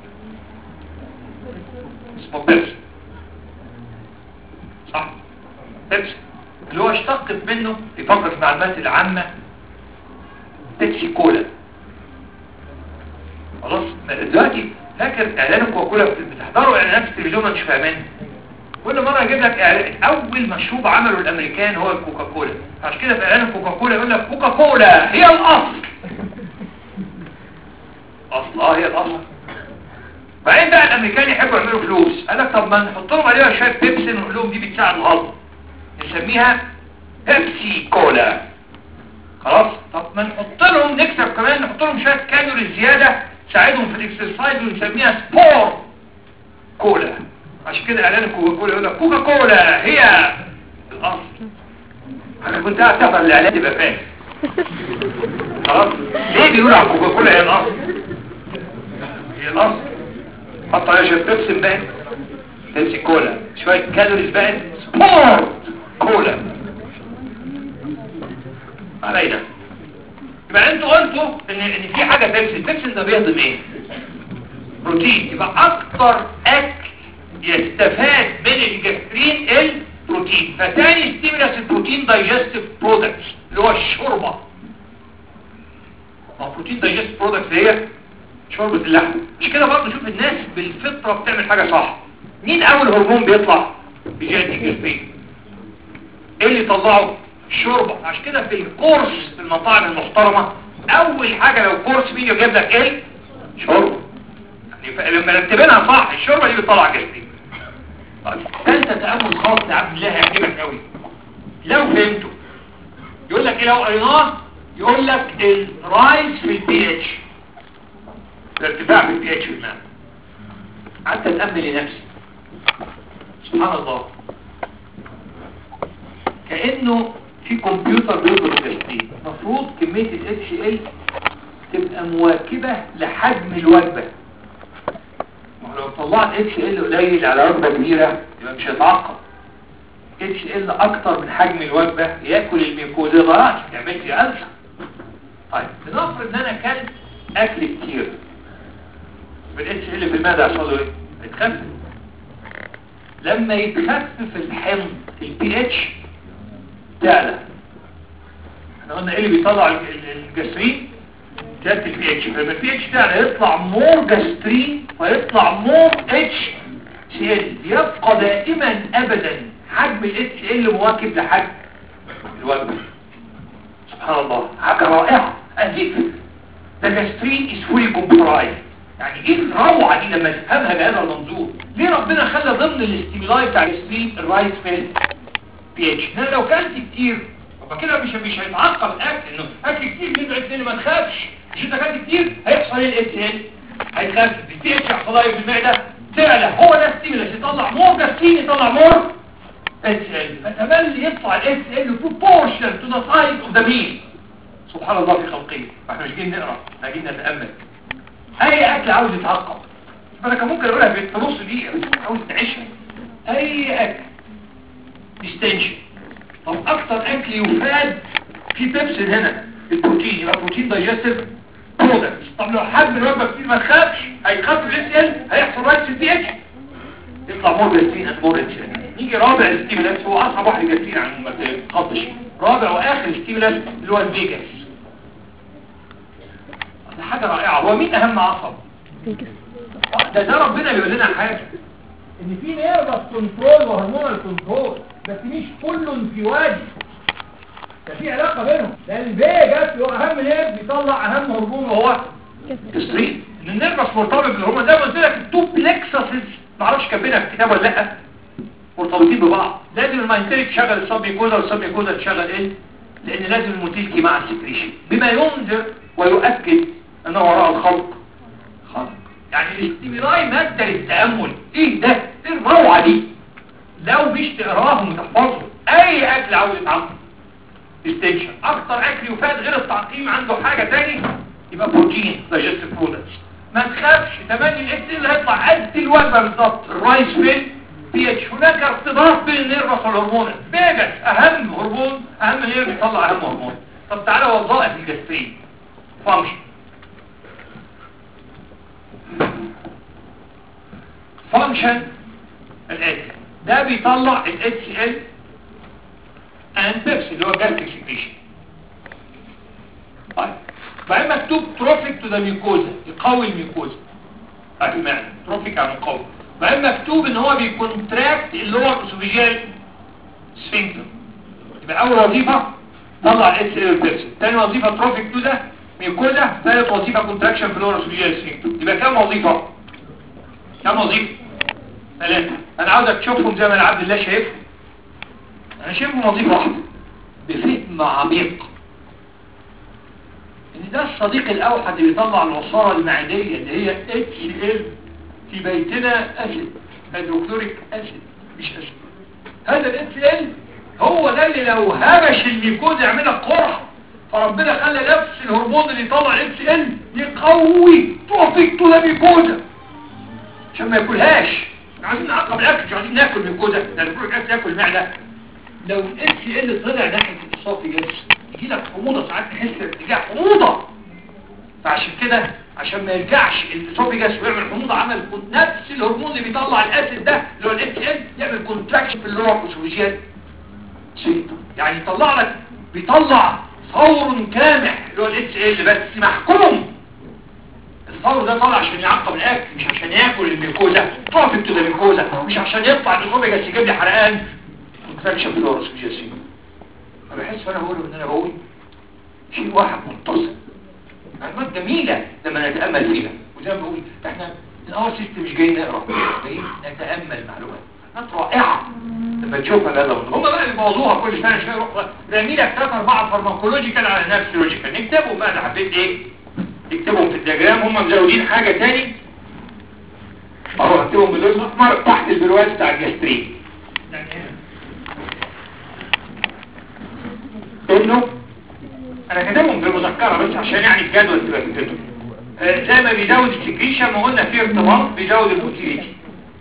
اسمه بيبس صح بيبس اللي هو اشتقت منه يفكر في المعلومات العامه بيبسي كولا خلاص دلوقتي فاكر اعلان الكوكولا بتحضروا اعلانات في التلفزيون مش فاهمين كل مره يجيب لك إعلان اول مشروب عمله الامريكان هو الكوكاكولا عشان كده في اعلان الكوكاكولا يقول لك كوكاكولا هي الاصل اصل اه هي الاصل بعدين بقى الامريكان يحبوا يعملوا فلوس قال لك طب ما نحط لهم عليها شويه بيبسي ونقول لهم دي بتساعد الهضم نسميها بيبسي كولا خلاص طب ما نحط لهم نكسب كمان نحط لهم شويه كالوري زياده تساعدهم في الاكسرسايز ونسميها سبور كولا عشان كده اعلان الكوكا كولا يقول لك كوكا كولا هي الاصل انا كنت قاعد تحضر الاعلان يبقى فاهم خلاص ليه بيقولوا على كوكا كولا هي الاصل هي الاصل حط عليها شويه بيبسي بقى بيبسي كولا شويه كالوريز بقى سبورت كولا علينا يبقى انتوا قلتوا ان ان في حاجه بيبسي البيبسي ده بيهضم ايه بروتين يبقى اكتر اكل يستفاد من الجسترين البروتين فتاني ستيمولاس البروتين دايجستيف برودكتس اللي هو الشوربه ما بروتين دايجستيف برودكتس هي شوربه اللحم مش كده برضه شوف الناس بالفطره بتعمل حاجه صح مين اول هرمون بيطلع بيجي الجسمين ايه اللي يطلعه الشوربه عشان كده في الكورس في المطاعم المحترمه اول حاجه لو كورس بيجي يجيب لك ايه شوربه يعني لما رتبينها صح الشوربه دي بتطلع جسدي ثالثه تامل خاص لعبد الله هيعجبك قوي لو فهمته يقول لك ايه لو قريناه يقول لك الرايز في البي اتش الارتفاع في البي اتش في الماء قعدت اتامل لنفسي سبحان الله كانه في كمبيوتر بيضرب الجسدين المفروض كميه الاتش ال تبقى مواكبه لحجم الوجبه لو طلعت اتش ال قليل على وجبه كبيره يبقى مش هيتعقب اتش ال اكتر من حجم الوجبه ياكل الميكوزيرات يعمل لي ألسر طيب بنفرض ان انا اكلت اكل كتير بالاتش ال في المعده يحصل له ايه يتخفف لما يتخفف الحمض البي اتش تعلى احنا قلنا ايه اللي بيطلع الجسرين زياده البي اتش فلما البي اتش تعلى يطلع مور جاسترين ويطلع مور اتش سي ال يبقى دائما ابدا حجم الاتش ال مواكب لحجم الوجبه سبحان الله حاجه رائعه اديك ده جاسترين از فولي كومبرايز يعني ايه الروعه دي لما تفهمها بهذا المنظور ليه ربنا خلى ضمن الاستيمولاي بتاع الجاسترين الرايت فين بي اتش انا لو كلت كتير يبقى كده مش مش هيتعقب الاكل انه اكل كتير من الاثنين ما تخافش مش انت اكلت كتير هيحصل ايه الاكل هيخفف البي اتش يحصل ايه في المعده تعلى هو ده الستيمولاس يطلع مور جاستين يطلع مور اتش ال فتملي يطلع الاس ال بروبورشن تو ذا سايز اوف ذا ميل سبحان الله في خلقه احنا مش جايين نقرا احنا جايين نتامل اي اكل عاوز يتعقب انا كان ممكن اقولها في نص دقيقه بس عاوز تعيشها اي اكل ديستنشن طب اكتر اكل يفاد في بيبسين هنا البروتين يبقى بروتين دايجستيف برودكتس طب لو حجم الوجبه كتير ما تخافش هيخف الاس ال هيحصل رايت في البي اتش يطلع مور جاستين اند مور اتش نيجي رابع ستيمولاس هو اصعب واحد جاستين عن ما تخطش رابع واخر ستيمولاس اللي هو الفيجاس ده حاجه رائعه هو مين اهم عصب ده ده ربنا بيقول لنا حاجه ان في نيرفس كنترول وهرمونال كنترول بس مش كله انفواجي ده في علاقه بينهم لان الفيجاس هو اهم نيرف بيطلع اهم هرمون وهو تسريب ان النيرفس مرتبط بالهرمون زي ما قلت لك التو بلكسسز ما اعرفش كاتبينها في الكتاب ولا لا مرتبطين ببعض لازم الماينتري تشغل السبميكوزا والسبميكوزا تشغل ايه لان لازم الموتيلتي مع السكريشن بما ينذر ويؤكد ان وراء الخلق خلق يعني الاستيميلاي ماده للتامل ايه ده ايه الروعه دي لو مش تقراهم وتحفظهم اي اكل عاوز يتعقم ديستنشن اكتر اكل يفاد غير التعقيم عنده حاجه تاني يبقى بروتين دايجستيف برودكتس ما تخافش 8 الاكس اللي هيطلع قد الوجبه بالظبط الرايس فين بي اتش هناك ارتباط بين النيرفس والهرمون فيجاس اهم هرمون اهم نيرف بيطلع اهم هرمون طب تعالى وظائف الجسترين فانكشن فانكشن الاتش ده بيطلع الاتش ال and بيبسي اللي هو gastric secretion طيب بعدين مكتوب تروفيك تو ذا ميوكوزا يقوي الميوكوزا طيب معنى تروفيك يعني مقوي بعدين مكتوب ان هو بيكونتراكت اللور اسوفيجيال سفنكتر يبقى اول وظيفه طلع اتش ال بيبسي ثاني وظيفه تروفيك تو ذا ميوكوزا ثالث وظيفه كونتراكشن في اللور اسوفيجيال سفنكتر يبقى كام وظيفه كام وظيفه ثلاثه انا عاوزك تشوفهم زي ما العبد الله شايفهم انا شايفهم وظيفه واحده بفهم عميق ان ده الصديق الاوحد اللي بيطلع العصاره المعديه اللي هي اتش ال في بيتنا اسيد هيدروكلوريك اسيد مش اسيد هذا الاتش ال هو ده اللي لو هبش الميكوز يعمل لك قرح فربنا خلى نفس الهرمون اللي يطلع الاتش ال يقوي توفيق تو ميكوزا عشان ما ياكلهاش عايزين نعقب الاكل مش عايزين ناكل ميكوزا ده الكل عايز ياكل المعده لو الاتش ال طلع ناحيه الصافي جالس يجي لك حموضه ساعات تحس بارتجاع حموضه فعشان كده عشان ما يرجعش الاسوفيجاس ويعمل حموضه عمل نفس الهرمون اللي بيطلع الاسيد ده اللي هو الاتش ال يعمل كونتراكشن في اللور اسوفيجيال يعني يطلع لك بيطلع ثور كامح اللي هو الاتش ال بس محكوم الثور ده طالع عشان يعقم الاكل مش عشان ياكل الميكوزا توفيك تو الميكوزا مش عشان يطلع الاسوفيجاس يجيب لي حرقان كونتراكشن في اللور اسوفيجيال انا بحس وانا بقوله ان انا بقول شيء واحد متصل معلومات جميلة لما نتأمل فيها وزي ما بقول احنا الاول سيستم مش جايين نقرا جايين نتأمل معلومات معلومات رائعة لما تشوفها بهذا الوضع هم بقى يبوظوها كل سنة شوية يروح رامي لك ثلاث اربعة فارماكولوجيكال على نفس لوجيكال نكتبهم بقى انا حبيت ايه نكتبهم في الدياجرام هم مزودين حاجة تاني اهو اكتبهم باللون الاحمر تحت البرواز بتاع الجاسترين يعني انه انا كاتبهم بالمذكره بس عشان يعني الجدول تبقى فكرته آه زي ما بيزود السكريشن ما قلنا في ارتباط بيزود الموتيليتي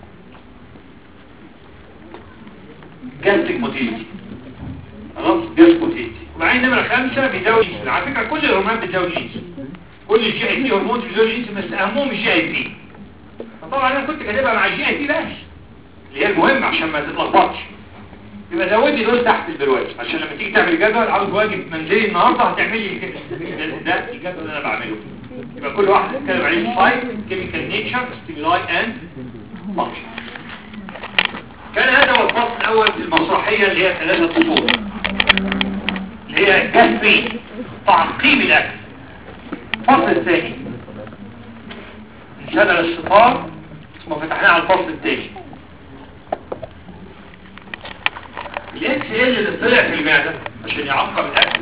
جاستيك موتيليتي خلاص جاست موتيليتي وبعدين نمره خمسة بيزود الانسولين على فكره كل الهرمونات بتزود الانسولين كل الجي اي تي هرمون بيزود الانسولين بس اهمهم الجي اي تي فطبعا انا كنت كاتبها مع الجي اي تي بس اللي هي المهم عشان ما تتلخبطش يبقى زودي دول تحت البرواز عشان لما تيجي تعمل جدول عاوز واجب منزلي النهارده هتعمل لي كده ده الجدول اللي انا بعمله يبقى كل واحد اتكلم عليه سلايد كيميكال نيتشر ستيمولاي اند فانكشن كان هذا هو الفصل الاول في المسرحيه اللي هي ثلاثه فصول اللي هي جسمي تعقيم الاكل الفصل الثاني انشغل الشطار ثم فتحناه على الفصل الثاني الاكس ال اللي طلع في المعدة عشان يعقم الاكل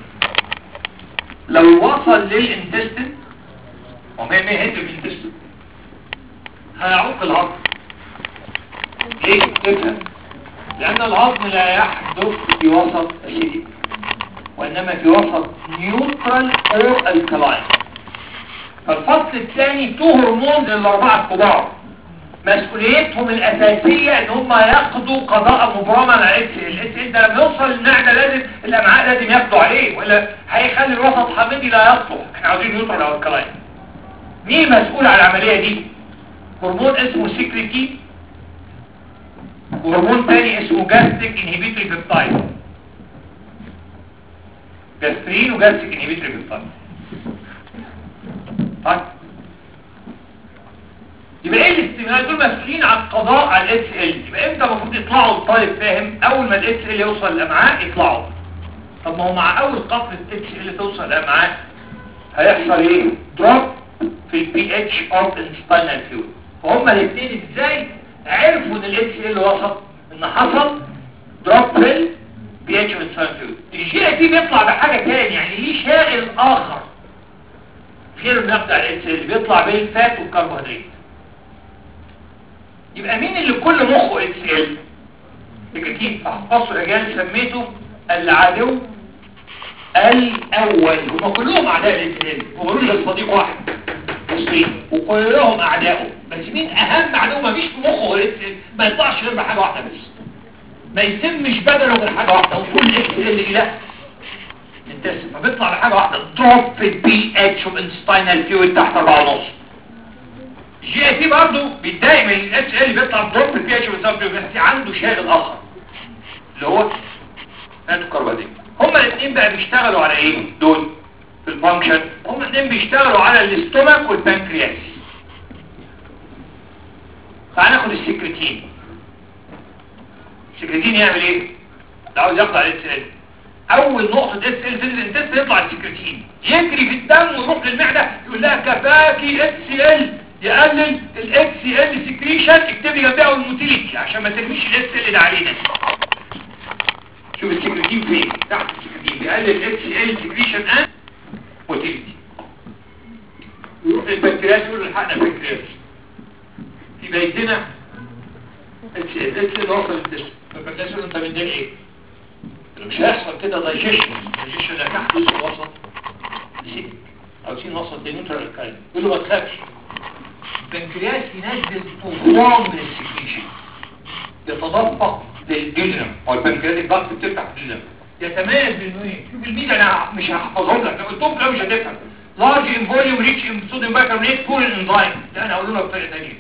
لو وصل للانتستين وما ما يهد الانتستين هيعوق الهضم ليه تفهم لان الهضم لا يحدث في وسط اسيدي وانما في وسط نيوترال او الكلاين فالفصل الثاني تو هرمون للاربعه الكبار مسؤوليتهم الأساسية ان هم ياخدوا قضاء مبرما على الاتش الاتش ده لما يوصل المعدة لازم الامعاء لازم ياخدوا عليه ولا هيخلي الوسط حامضي لا يصلح احنا عاوزين يوصل على الكلاين مين مسؤول على العملية دي هرمون اسمه سيكريتي وهرمون تاني اسمه جاستيك انهبيتوري بيبتايد جاسترين وجاستيك انهبيتوري بيبتايد طيب يبقى ايه الاستمرار دول مسؤولين عن القضاء على الاتش ال يبقى امتى المفروض يطلعوا الطالب فاهم اول ما الاتش ال يوصل الامعاء يطلعوا طب ما هو مع اول قطره الاتش ال توصل الامعاء هيحصل ايه دروب في البي اتش اوف السباينال فلويد فهم الاثنين ازاي عرفوا ان الاتش ال وصل ان حصل دروب في بي اتش والساينفيود الجي اي بي بيطلع بحاجه تاني يعني ليه شاغل اخر غير النقد على الاس اللي بيطلع بالفات والكربوهيدرات يبقى مين اللي كل مخه اتس ال الكتيب فحفظوا الاجيال سميته العدو الاول هم كلهم اعداء الاتس ال وقالوا لي صديق واحد مصري وكلهم اعدائه بس مين اهم عدو ما فيش في مخه غير اتس ال ما يطلعش غير بحاجه واحده بس ما يتمش بدله غير حاجه واحده وكل اتس ال اله انتسب فبيطلع بحاجه واحده دروب في البي اتش والانستاينال فلويد تحت 4 ونص الجي اي تي برضه بيتضايق من الاتش ال بيطلع دروب في البي اتش والانستاينال فلويد بس عنده شاغل اخر اللي هو ناتوكربادين هما الاثنين بقى بيشتغلوا على ايه دول في الفانكشن هما الاثنين بيشتغلوا على الاستومك والبنكرياس تعال ناخد السكرتين السكرتين يعمل ايه ده عاوز يقطع الاتش ال اول نقطة اس ال تنزل الانتست يطلع السكرتين يجري في الدم ويروح للمعدة يقول لها كفاكي اتش ال يقلل الاكس ال سكريشن اكتبي جنبها الموتيليتي عشان ما ترميش الاس ال ده علينا شوف السكرتين فين تحت السكرتين بيقلل الاكس ال سكريشن ان موتيليتي يروح للبنكرياس يقول الحقنا البنكرياس في بيتنا اتش ال اتش ال وصل الانتست البنكرياس يقول انت مديك ايه مش هيحصل كده دايجيشن دايجيشن ده تحت وسط وسط سيك عاوزين نوصل لنيوترال الكلام يقول له ما تخافش البنكرياس ينزل طوفان من السكريشن يتدفق للجدرم او البنكرياتيك ضغط بتفتح الجدرم يتميز بانه ايه شوف الميزه انا مش هحفظهم لك لو قلتهم لا مش هتفهم لارج ان فوليوم ريتش ان صوديوم بايكربونات كل الانزيم لا انا هقول لك بطريقه ثانيه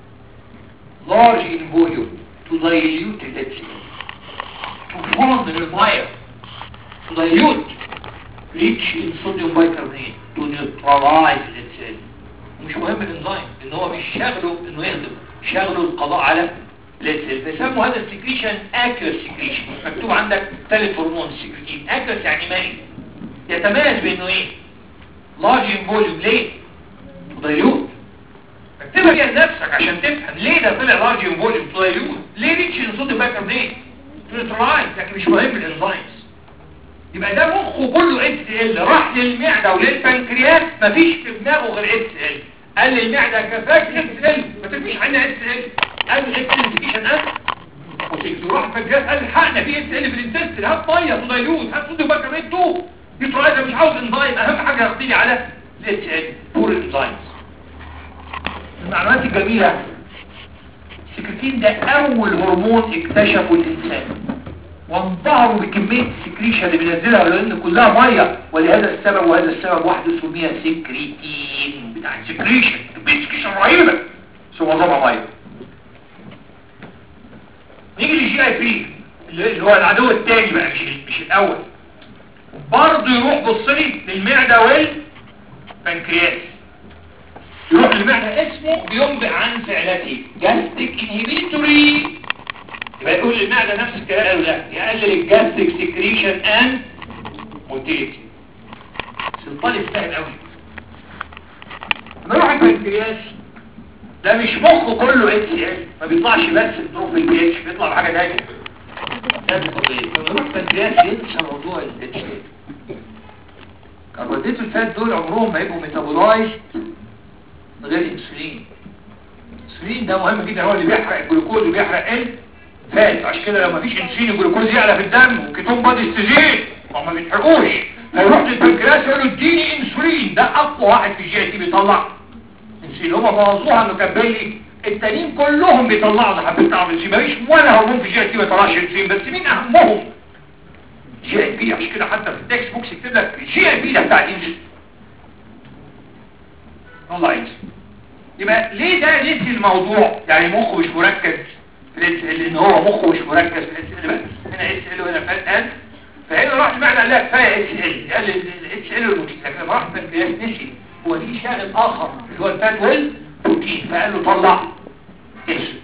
لارج ان فوليوم تو دايليوت الاتشي to form the require to dilute rich in sodium bicarbonate to neutralize الانسان مش مهم الانزيم ان هو مش شغله انه يهضم شغله القضاء على الانسان فيسموا هذا السكريشن اكيوس سكريشن مكتوب عندك ثالث هرمون السكريشن اكيوس يعني مائي يتميز بانه ايه large in volume ليه to dilute اكتبها دي لنفسك عشان تفهم ليه ده طلع large in volume to dilute ليه ريتش in sodium bicarbonate نيوترلايز لكن مش مهم الانزيمز يبقى ده مخه كله اتش ال راح للمعده وللبنكرياس مفيش في دماغه غير اتش ال قال للمعده كفاك اتش ال ما ترميش عنا اتش ال قال اتش ال سكيشن ان وتروح البنكرياس قال الحقنا في اتش ال في الانتستين هات ميه تدايلوت هات صوديوم بايكربونات تو نيوترلايز مش عاوز انزيم اهم حاجه ياخدني على الاتش ال بور الانزيمز المعلومات الجميله السكرتين ده اول هرمون اكتشفه الانسان وانبهروا بكمية السكريشة اللي بينزلها لان كلها مية ولهذا السبب وهذا السبب وحده سميها سكريتين بتاع السكريشن سكريشن رهيبة بس هو معظمها مية نيجي للجي اي بي اللي هو العدو الثاني بقى مش مش الاول برضه يروح بصلي للمعدة والبنكرياس يروح للمعدة اسمه بينبئ عن فعلته جاستيك انهبيتوري يبقى يقول للمعدة نفس الكلام قالوا لا يقلل الجاستيك سكريشن ان موتيليتي سلطان يستاهل قوي نروح البنكرياس ده مش مخه كله اتش اس ما بيطلعش بس بتروح البي اتش بيطلع بحاجه ثانيه ده القضيه لما نروح البنكرياس ينسى موضوع الاتش اس كربوهيدرات الفات دول عمرهم ما يبقوا ميتابولايز من غير انسولين الانسولين ده مهم جدا هو اللي بيحرق الجلوكوز وبيحرق الفات عشان كده لو ما فيش انسولين الجلوكوز يعلى في الدم والكيتون بادي استزيد ما بيتحرقوش هيروح للبنكرياس يقول له اديني انسولين ده اقوى واحد في الجي تي بيطلع انسولين هما بوظوها انه كان لي التانيين كلهم بيطلعوا ده حبيت اعمل انسولين مفيش ولا هرمون في الجي تي ما بيطلعش انسولين بس مين اهمهم جي اي بي عشان كده حتى في التكست بوكس يكتب لك جي اي بي ده بتاع الانسولين والله انسولين يبقى ليه ده نسي الموضوع يعني مخه مش مركز لان هو مخه مش مركز في الاس ال بس هنا اس ال وهنا فات ال فهنا راح المعنى قال لك كفايه اس ال قال الاتش ال والبروتين لكن لما راح البنكرياس نسي هو ليه شاغل اخر اللي هو الفات والبروتين فقال له طلع انسولين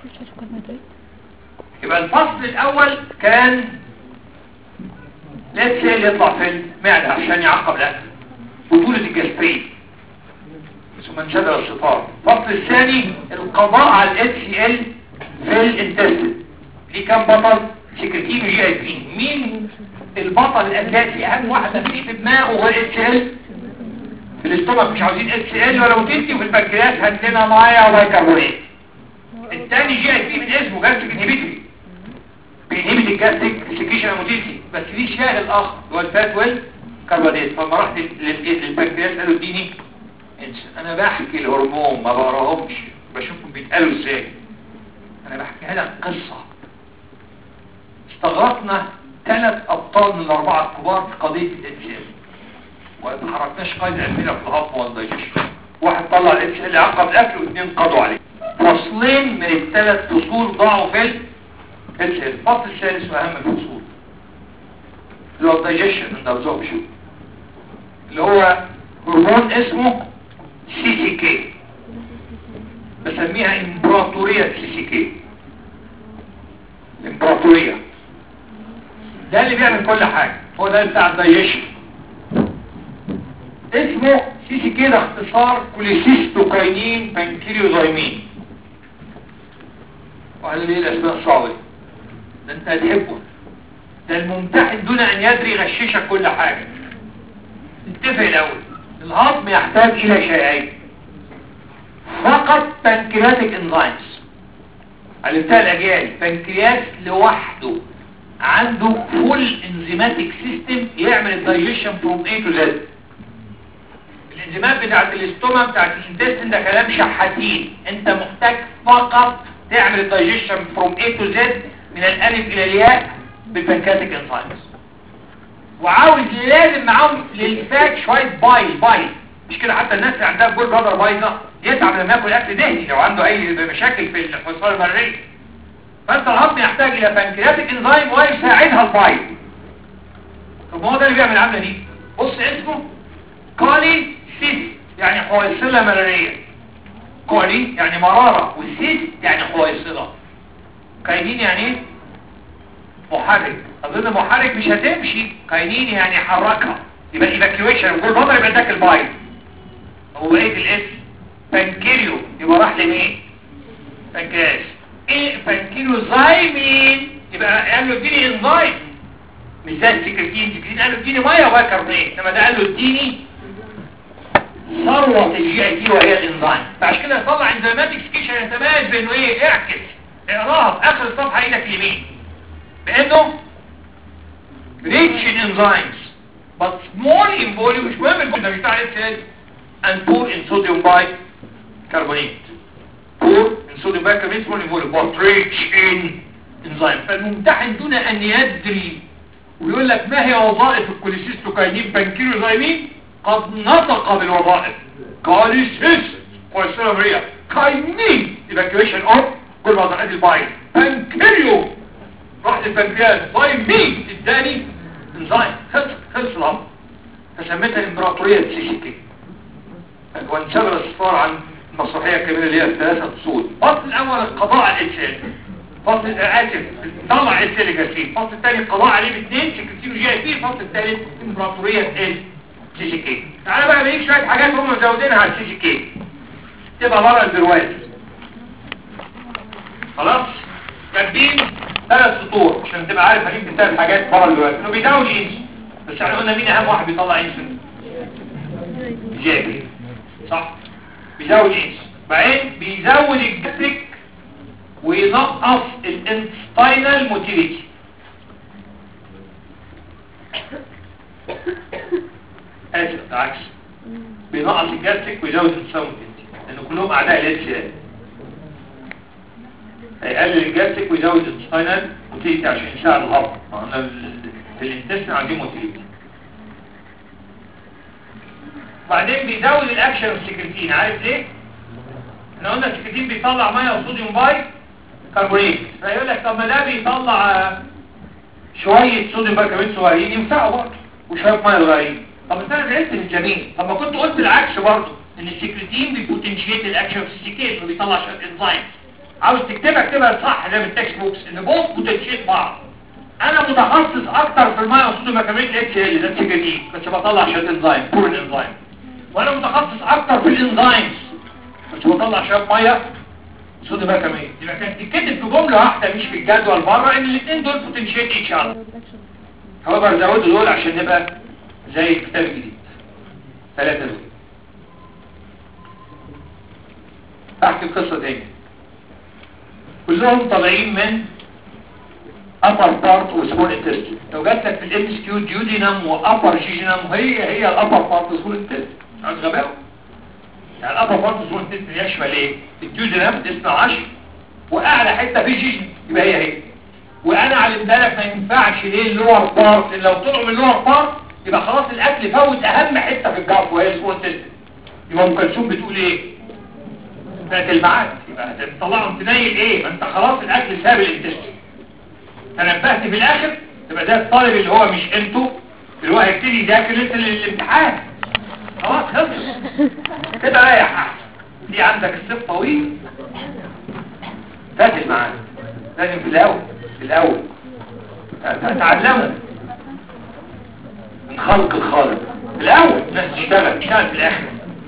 يبقى الفصل الاول كان الاتش ال يطلع في المعده عشان يعقب الاكل بطوله الجاسترين ثم انشدر الشطار الفصل الثاني القضاء على الاتش ال في الانتستين ليه كام بطل سكرتين وجي اي بي مين البطل الاساسي اهم واحد فيه في دماغه هو اتش ال في الاستومك مش عاوزين اتش ال ولا موتيلتي وفي البنكرياس هات لنا ميه وبيكربونات الثاني جي اي بي من اسمه جاستريك انهبيتوري بينهبت الجاستريك سكريشن موتيلتي بس ليه شاغل اخر هو الفات والكربونات فلما رحت لل- للبنكرياس قالوا اديني انسولين. انا بحكي الهرمون ما بقراهمش بشوفهم بيتقالوا ازاي انا بحكيها لك قصه استغرقنا ثلاث ابطال من الاربعه الكبار في قضيه الانسان وما حركناش قيد علمنا في الهضم والدايجيشن واحد طلع الاتش ال عقب الاكل واثنين قضوا عليه فصلين من الثلاث فصول ضاعوا في الاتش ال الفصل الثالث واهم الفصول اللي هو الدايجيشن اند ابزوربشن اللي هو هرمون اسمه سي سي كي بسميها امبراطورية سي سي كي امبراطورية ده اللي بيعمل كل حاجة هو ده بتاع الدايجيشن اسمه سي سي كي ده اختصار كوليسيستوكاينين بانكيريوزايمين وقال لي الاسماء الصعبة دي؟ ده انت هتحبه ده الممتحن دون ان يدري يغششك كل حاجة نتفق الاول الهضم يحتاج الى شيئين فقط بنكرياتيك انزيمز علمتها الاجيال بنكرياس لوحده عنده فول انزيماتيك سيستم يعمل الدايجيشن فروم اي تو زد الانزيمات بتاعت الاستوما بتاعت الانتستين ده كلام شحاتين انت محتاج فقط تعمل الدايجيشن فروم اي تو زد من الالف الى الياء بالبنكرياتيك انزيمز وعاوز لازم معاهم للفات شويه بايل بايل مش كده حتى الناس اللي عندها جول بلادر بايظه يتعب لما ياكل اكل دهني لو عنده اي مشاكل في الحصان المرئي فانت الهضم يحتاج الى بنكرياتيك انزيم ويساعدها البايل طب ما هو ده اللي بيعمل العمله دي بص اسمه كولي سيس يعني حويصله مراريه كولي يعني مراره وسيس يعني حويصله كاينين يعني ايه محرك اظن محرك مش هتمشي كاينين يعني حركها يبقى ايفاكيويشن كل فتره يبقى اداك البايل هو ايه الاسم بانكيريو يبقى راح لمين بانكرياس ايه بانكيريو زايمين يبقى قال له اديني انزايم مش زي السكرتين السكرتين قال له اديني ميه وبقى كربونات انما ده قال له اديني ثروه الجي اي تي وهي الانزايم فعشان كده يطلع انزيماتيك سكيشن يتميز بانه ايه اعكس اقراها في اخر الصفحه ايدك اليمين بانه rich in enzymes but small in volume مش مهم الجزء مش بتاع ال and poor in sodium bicarbonate poor in sodium bicarbonate small in volume but rich in enzymes فالممتحن دون ان يدري ويقول لك ما هي وظائف الكوليسيستوكاينين بانكيروزايمين قد نطق بالوظائف كوليسيست كوليسيستوكاينين كاينين evacuation of كل وظائف البايل بانكيريو راح للبنكرياس طيب مين اداني انزايم خلص خلص الامر فسميتها الامبراطوريه السي سي كي وانشغل الصفار عن المسرحيه الكبيره اللي هي الثلاثه فصول الفصل الاول القضاء على الانسان فصل اسف طلع السيليكاسين الفصل الثاني القضاء عليه باثنين سكرتين وجي اي بي الفصل الثالث امبراطوريه السي سي كي تعالى بقى بيجي شويه حاجات هم مزودينها على السي سي كي تبقى بره البرواز خلاص كاتبين ثلاث سطور عشان تبقى عارف هجيب ثلاث حاجات بره الوقت انه بيزود انسولين بس احنا قلنا مين اهم واحد بيطلع انسولين جاكي صح بيزود انسولين بعدين بيزود الجسك وينقص الانستاينال موتيليتي اسف العكس بينقص الجسك ويزود الانستاينال موتيليتي لان كلهم اعداء الاتش هيقلل الجاستيك ويزود السباينال موتيليتي عشان يساعد الهضم احنا في الانتستين عايزين موتيليتي بعدين بيزود الاكشن السكرتين عارف ليه احنا قلنا السكرتين بيطلع ميه وصوديوم باي كربونات فيقول لك طب ما ده بيطلع شويه صوديوم بايكربونات صغيرين ينفعوا برضه وشويه ميه صغيرين طب انت انا زعلت من الجميع طب ما كنت قلت العكس برضه ان السكرتين بيبوتنشيت الاكشن في السكيت وبيطلع شويه انزايمز عاوز تكتبها اكتبها صح زي من التكست بوكس ان بوث بوتنشيت بعض انا متخصص اكتر في الميه وصول مكاميل اتش ال ده السكرتين بس بطلع شويه انزايم بور الانزايم وانا متخصص اكتر في الانزايمز بس بطلع شويه ميه صوت بقى كمان يبقى كانت تتكتب في جمله واحده مش في الجدول بره ان الاثنين دول بوتنشيت ايتش اذر هو بقى زودوا دول عشان نبقى زي الكتاب الجديد ثلاثه دول احكي القصه تاني كلهم طالعين من upper part و small intestine لو جات لك في الام اس كيو duodenum و upper jejunum هي هي ال upper part و small intestine عايز غباوه يعني الابر بارت و small intestine يشمل ايه الديودينم جسم 10 واعلى حته فيه جيجن يبقى هي هي وانا علمتها لك ما ينفعش ليه اللور بارت لان لو طلعوا من اللور بارت يبقى خلاص الاكل فوت اهم حته في الجرف وهي السمول intestine يبقى ام كلثوم بتقول ايه بتاعت الميعاد يبقى هتطلعهم تنيل ايه ما انت خلاص الاكل ساب الانتستين تنبهت في الاخر تبقى ده الطالب اللي هو مش انتو اللي هو هيبتدي يذاكر لسه للامتحان خلاص خلص كده رايح احسن دي عندك الصف طويل فاتت معانا لازم في الاول في الاول تتعلموا من خلق الخالق في الاول الناس تشتغل تشتغل في الاخر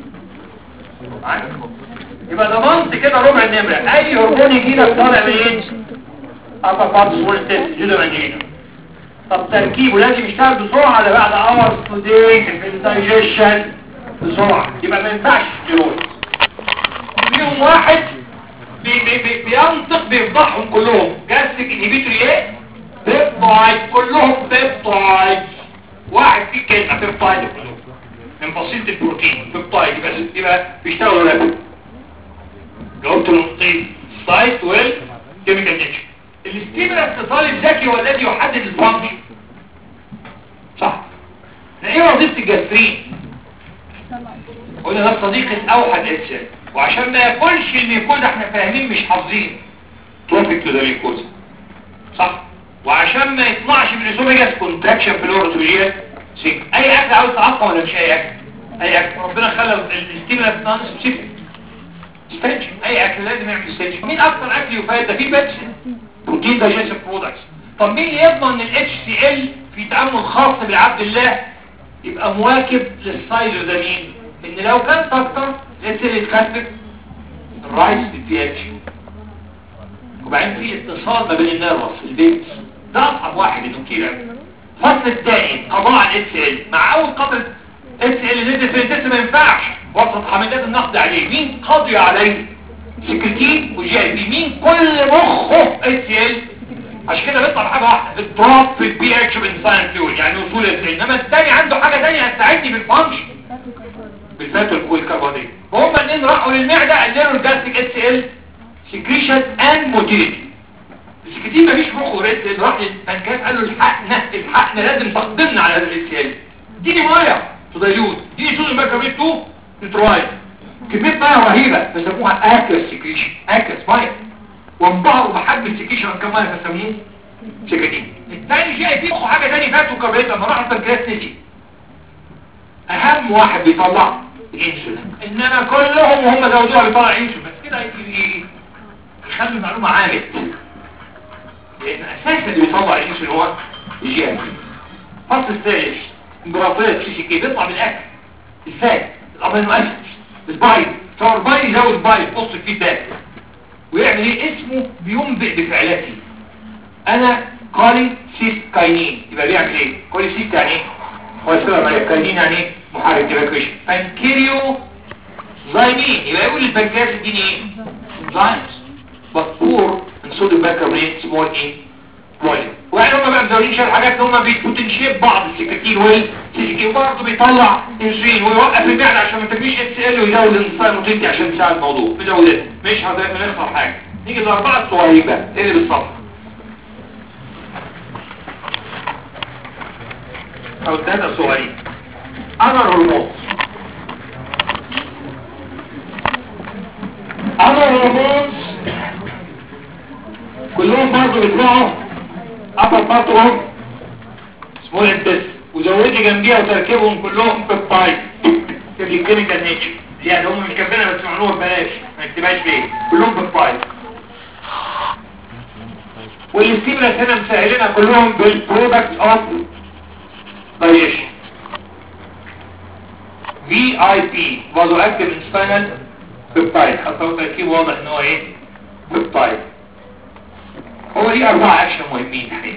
معاك يبقى ضمنت كده ربع النمرة اي هرمون يجي لك طالع من ايه upper part small test جدو منجينا طب تركيبه لازم يشتغل بسرعة على بعد hours to day في الدايجيشن بسرعة يبقى ما ينفعش ستيرويد فيهم واحد بي بي بي بينطق بيفضحهم كلهم جاستك انهبيتور ايه بيبتايد كلهم بيبتايد واحد فيه كلمة بيبتايد كلهم من فصيلة البروتين بيبتايد يبقى يبقى بيشتغلوا رابط جاوبت المنطقي سايت ويل كيميكال نيتشر الاستيمولاس لطالب ذكي هو الذي يحدد الفانكشن صح ايه وظيفه الجاسترين قلنا ده الصديق الاوحد اتش وعشان ما ياكلش الميكوزا احنا فاهمين مش حافظين تروفيك تو ذا ميكوزا صح وعشان ما يطلعش من الاسوفيجاس كونتراكشن في الاوروتوجيال سيك اي اكل عاوز تعقم ولا مش اي اكل اي اكل ربنا خلى الاستيمولاس نون سبيسيفيك ستيشن اي اكل لازم يعمل ستيشن مين اكتر اكل يفيد ده في باتس بروتين دايجيشن برودكتس طب مين اللي يضمن ان الاتش سي ال في تعامل خاص بالعبد الله يبقى مواكب للسايلو ده مين ان لو كان اكتر الاتش ال يتخفف الرايس بالبي اتش وبعدين في اتصال ما بين النيرفس البيت ده اصعب واحد انه كتير قوي فصل الدائم قضاء الاتش ال مع اول قطره اتش ال نزل في الانتست ما ينفعش وسط حملات النقد عليه مين قضي عليه سكرتين وجي اي بي مين كل مخه اتش ال عشان كده بيطلع بحاجه واحده الدروب في البي اتش بانسان فيول يعني وصول اتش انما الثاني عنده حاجه ثانيه هتساعدني في الفانكشن بالفات والكربونات وهم الاثنين راحوا للمعده قالوا الجاستيك اتش ال سكريشن اند موتيليتي السكرتين مفيش مخه ريت لان راح للبنكات قال له الحقنا الحقنا لازم تقدمنا على الاتش ال اديني ميه تدايود اديني صوص بيكربونات 2 نترايد كمية ميه رهيبة بيسموها اكرس سكريشن اكرس ميه وانبهروا بحجم السكريشن كم ميه فسموه سكريشن الثاني شيء في مخه حاجة تاني فاتوا كربونات لما راح البنكرياس نسي اهم واحد بيطلع الانسولين انما كلهم وهم زودوها بيطلع انسولين بس كده يخلي المعلومة عامل لان اساسا اللي بيطلع الانسولين هو الجي ام فصل الثالث امبراطورية سي سي كي بيطلع بالاكل ازاي الامينو اسيد البايد صور بايد يزود بايد قص فيه ده ويعمل ايه اسمه بينبئ بفعلته انا قالي سيست كاينين يبقى بيعمل ايه قالي سيست يعني ايه هو يسمى كاينين يعني ايه محرك ايفاكويشن بانكيريو زايمين يبقى يقول البنكرياس اديني ايه زايمز بطور من صوديوم بايكربونات سمول ايه فوليوم ويعني هم بقى مزودين شويه حاجات ان هم بيبوتنشيب بعض السكاكين والسيسكين وبرضه بيطلع انسولين ويوقف المعده عشان ما تجيش اتش ال ويزود الانسولين موتيلتي عشان تساعد الموضوع مزودات مش هنخسر حاجه نيجي للاربعه الصغيرين بقى اللي بالصف او الثلاثه الصغيرين انا الهرمون انا الهرمون كلهم برضه بيطلعوا upper part of small intestine وزودي جنبيها وتركبهم كلهم بيبتايد في الكيميكال نيتشر يعني هم مش كاتبينها بس معنوها ببلاش ما نكتبهاش ليه كلهم بيبتايد والستيمولاس هنا مسهلينها كلهم بالبرودكت اوف دايجيشن في اي بي برضه اكتب سباينال بيبتايد حتى هو تركيب واضح ان هو ايه بالطيب هو ليه اربعة اكشن مهمين الحقيقة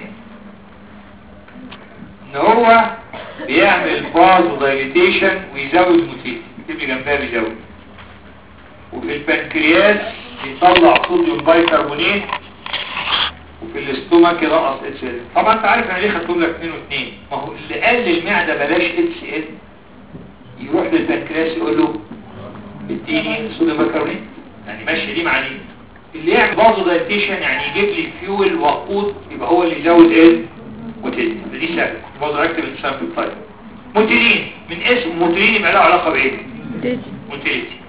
ان هو بيعمل بازو دايليتيشن ويزود موتيل تبقى جنبها بيزود وفي البنكرياس بيطلع صوديوم بايكربونات وفي الاستومك ينقص اتش ال طبعا انت عارف انا ليه خدتهم لك 2 و2 ما هو اللي قال للمعده بلاش اتش ال يروح للبنكرياس يقول له اديني صوديوم بايكربونات يعني ماشي دي مع دي اللي يعمل بازو دايليتيشن يعني يجيب لي فيول وقود يبقى هو اللي يزود ال موتيلين دي سهله بازو اكتب السامبل تايب موتيلين من اسم موتيلين يبقى له علاقه بايه موتيليتي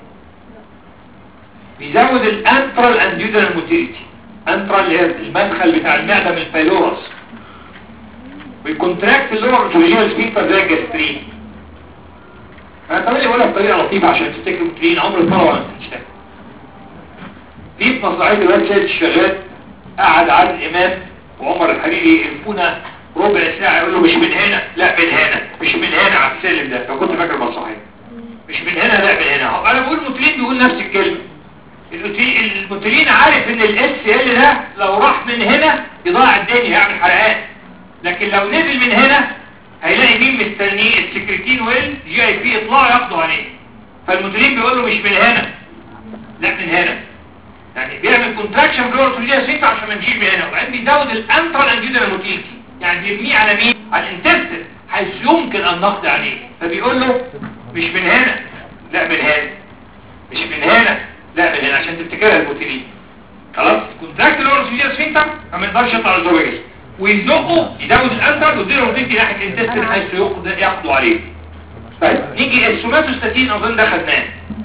بيزود الانترال انديودرال موتيليتي انترال اللي هي المدخل بتاع المعده من البايلورس ويكونتراكت اللور اوتوريجينال سبيكر زي الجاسترين انا طبعا بقولها بطريقه لطيفه عشان تفتكر موتيلين عمر الطلبه ما تنساها في في مصنعيه الواد سيد الشغال قعد عادل امام وعمر الحريري يلفونا ربع ساعة يقول له مش من هنا لا من هنا مش من هنا على السلم ده لو كنت فاكر مسرحية مش من هنا لا من هنا انا بقول الموتيلين بيقول نفس الكلمة الموتيلين عارف ان الاس ال ده لو راح من هنا يضيع الدنيا يعمل حرقان لكن لو نزل من هنا هيلاقي مين مستنيه السكرتين والجي اي بي يطلعوا ياخدوا عليه فالموتيلين بيقول له مش من هنا لا من هنا يعني بيعمل كونتراكشن جوه التوليه سيكا عشان ما نجيش من هنا وبعدين بيزود الانترال انجيدال موتيلتي يعني بيرميه على مين على الانتستين حيث يمكن ان نقضي عليه فبيقول له مش من هنا لا من هنا مش من هنا لا من هنا عشان تفتكرها الموتيلين خلاص كونتراكت اللي هو التوليه سيكا ما يقدرش يطلع الزوجة ويزقه يزود الانترال ويديله موتيلتي ناحيه الانتستين حيث ياخدوا عليه طيب نيجي السوماتوستاتين اظن ده خدناه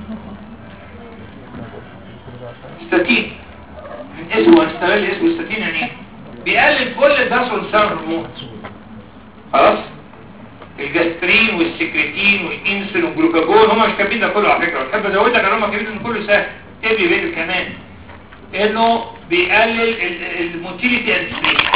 ستاتين من اسمه هنستغل اسمه ستاتين يعني ايه بيقلل كل الداسول سير هرمون خلاص الجاسترين والسكرتين والانسولين والجلوكاجون هم مش كاتبين ده كله على فكره بحب ازود لك انا هم كاتبين ان كله سهل تبي بيه كمان انه بيقلل الموتيليتي انتسبيشن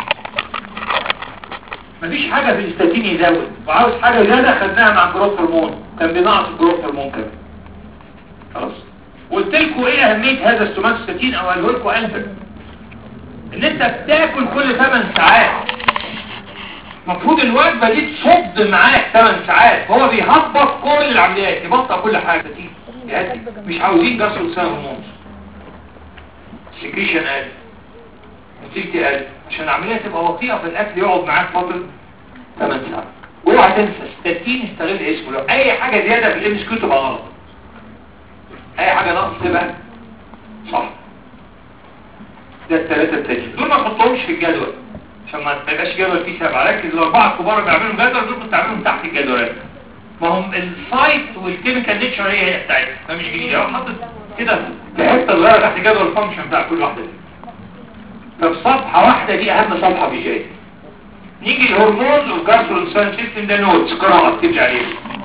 مفيش حاجه في الستاتين يزود وعاوز حاجه زياده خدناها مع الجروث هرمون كان بينقص الجروث هرمون كمان خلاص قلت لكم ايه اهميه هذا السوماتوستاتين او قاله لكم الفا ان انت بتاكل كل 8 ساعات المفروض الوجبه دي تصد معاك 8 ساعات هو بيهبط كل العمليات يبطئ كل حاجه يهدي مش عاوزين جسر لسان هرمون سكريشن قل نتيجتي قل عشان العمليه تبقى بطيئه في الاكل يقعد معاك فتره 8 ساعات اوعى تنسى ستاتين استغل اسمه لو اي حاجه زياده في الام اس كيو تبقى غلط اي حاجة نقص تبقى صح ده الثلاثة التانيين دول ما تحطهمش في الجدول عشان ما تبقاش جدول فيه سبعة ركز الاربعة الكبار اللي بيعملوا جدول دول كنت تعملهم تحت الجدولات ما هم السايت والكيميكال نيتشر هي هي بتاعتها ما مش جديد لو حطت كده في حته صغيره تحت جدول الفانكشن بتاع كل واحده دي ففي صفحه واحده دي اهم صفحه في الجاي نيجي الهرمونز والجاسترونسان سيستم ده نوتس قراءه اكتب عليه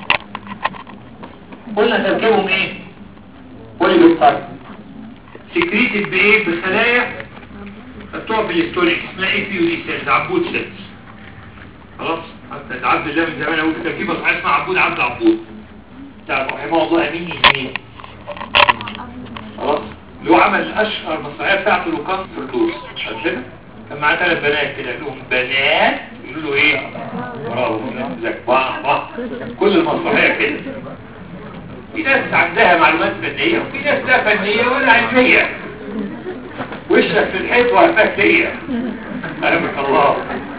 قلنا تركيبهم ايه بوليبيبتايد سكريتد بايه بخلايا مكتوبه في الاستوريك اسمها اي بي دي سيلز عبود سيلز خلاص حتى العبد الله من زمان اقول في تركيبه صحيح اسمها عبود عبد عبود بتاع رحمه الله امين يمين خلاص اللي هو عمل اشهر مسرحيه بتاعته اللي كان فردوس عارفين كان معاه ثلاث بنات كده لهم بنات يقولوا له ايه برافو زك بابا كل المسرحيه كده في ناس عندها معلومات فنية وفي ناس لا فنية ولا علمية وشك في الحيط وهفاك ليا أرمك الله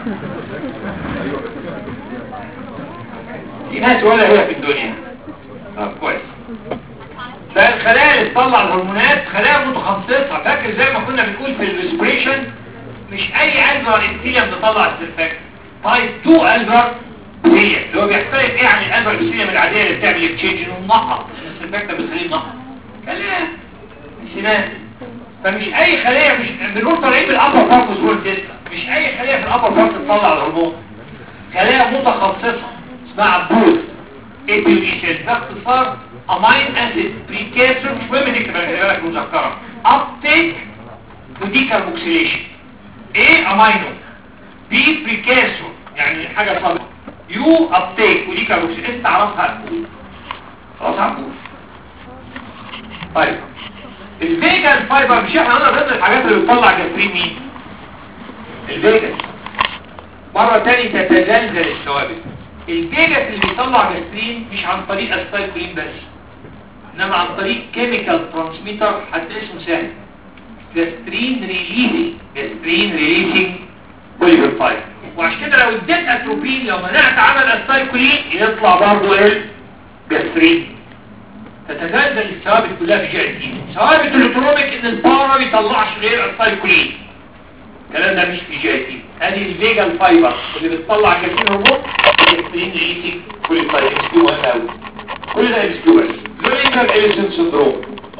في ناس ولا هي في الدنيا طب كويس فالخلايا اللي تطلع الهرمونات خلايا متخصصة فاكر زي ما كنا بنقول في الريسبريشن مش اي الفر انتيليوم تطلع السلفاك تايب 2 الفر هي اللي هو بيختلف ايه عن الالفا البسيليوم العاديه اللي بتعمل اكتشينج انه منقط السلفاك ده بيخليه منقط كلام سنان فمش اي خليه مش بنقول طالعين بالابر بارت جوه الجسم مش اي خليه في الابر بارت تطلع الهرمون خلايا متخصصه اسمها عبود اي بي دي سيل ده اختصار امين اسيد بريكاسور مش مهم نكتب بالك مذكره ابتيك وديكاربوكسيليشن ايه امينو بي بريكاسور يعني حاجه صعبه يو ابتيك وديكاربوكسيليشن انت عرفها هتقول خلاص هتقول طيب الفيجن فايبر مش احنا قلنا ضمن الحاجات اللي بتطلع جسرين مين الفيجن مرة تاني تتزلزل الثوابت الفيجن اللي بيطلع جسرين مش عن طريق السايكولين بس انما عن طريق كيميكال ترانسميتر حتى اسمه سهل جاسترين ريليزنج جاسترين ريليزنج بوليفيرفايد وعشان كده لو اديت اتروبين لو منعت عمل السايكولين يطلع برضه ايه جاسترين تتزلزل الثوابت كلها في جهه دي ثوابت الالكترونيك ان البارا ما بيطلعش غير السايكولين الكلام ده مش في جهه دي ادي الفيجال فايبر اللي بتطلع جاسترين هرمون جاسترين ريليزنج بوليفيرفايد اسكيو مهم قوي كل ده اسكيو بس زولينجر اليسون سندروم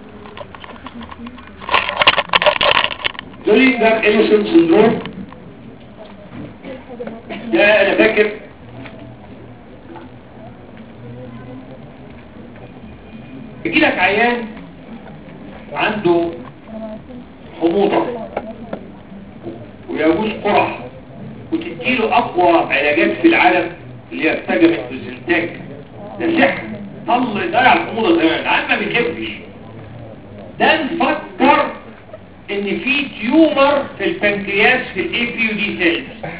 زولينجر اليسون سندروم ده انا فاكر يجي لك عيان عنده حموضة ويجوز قرح وتديله اقوى علاجات في العالم اللي هي ارتجمت بالزنتاج ده سحر طل ضيع الحموضة تماما العالم ما بيخفش ده نفكر ان في تيومر في البنكرياس في الاي بي دي سيلز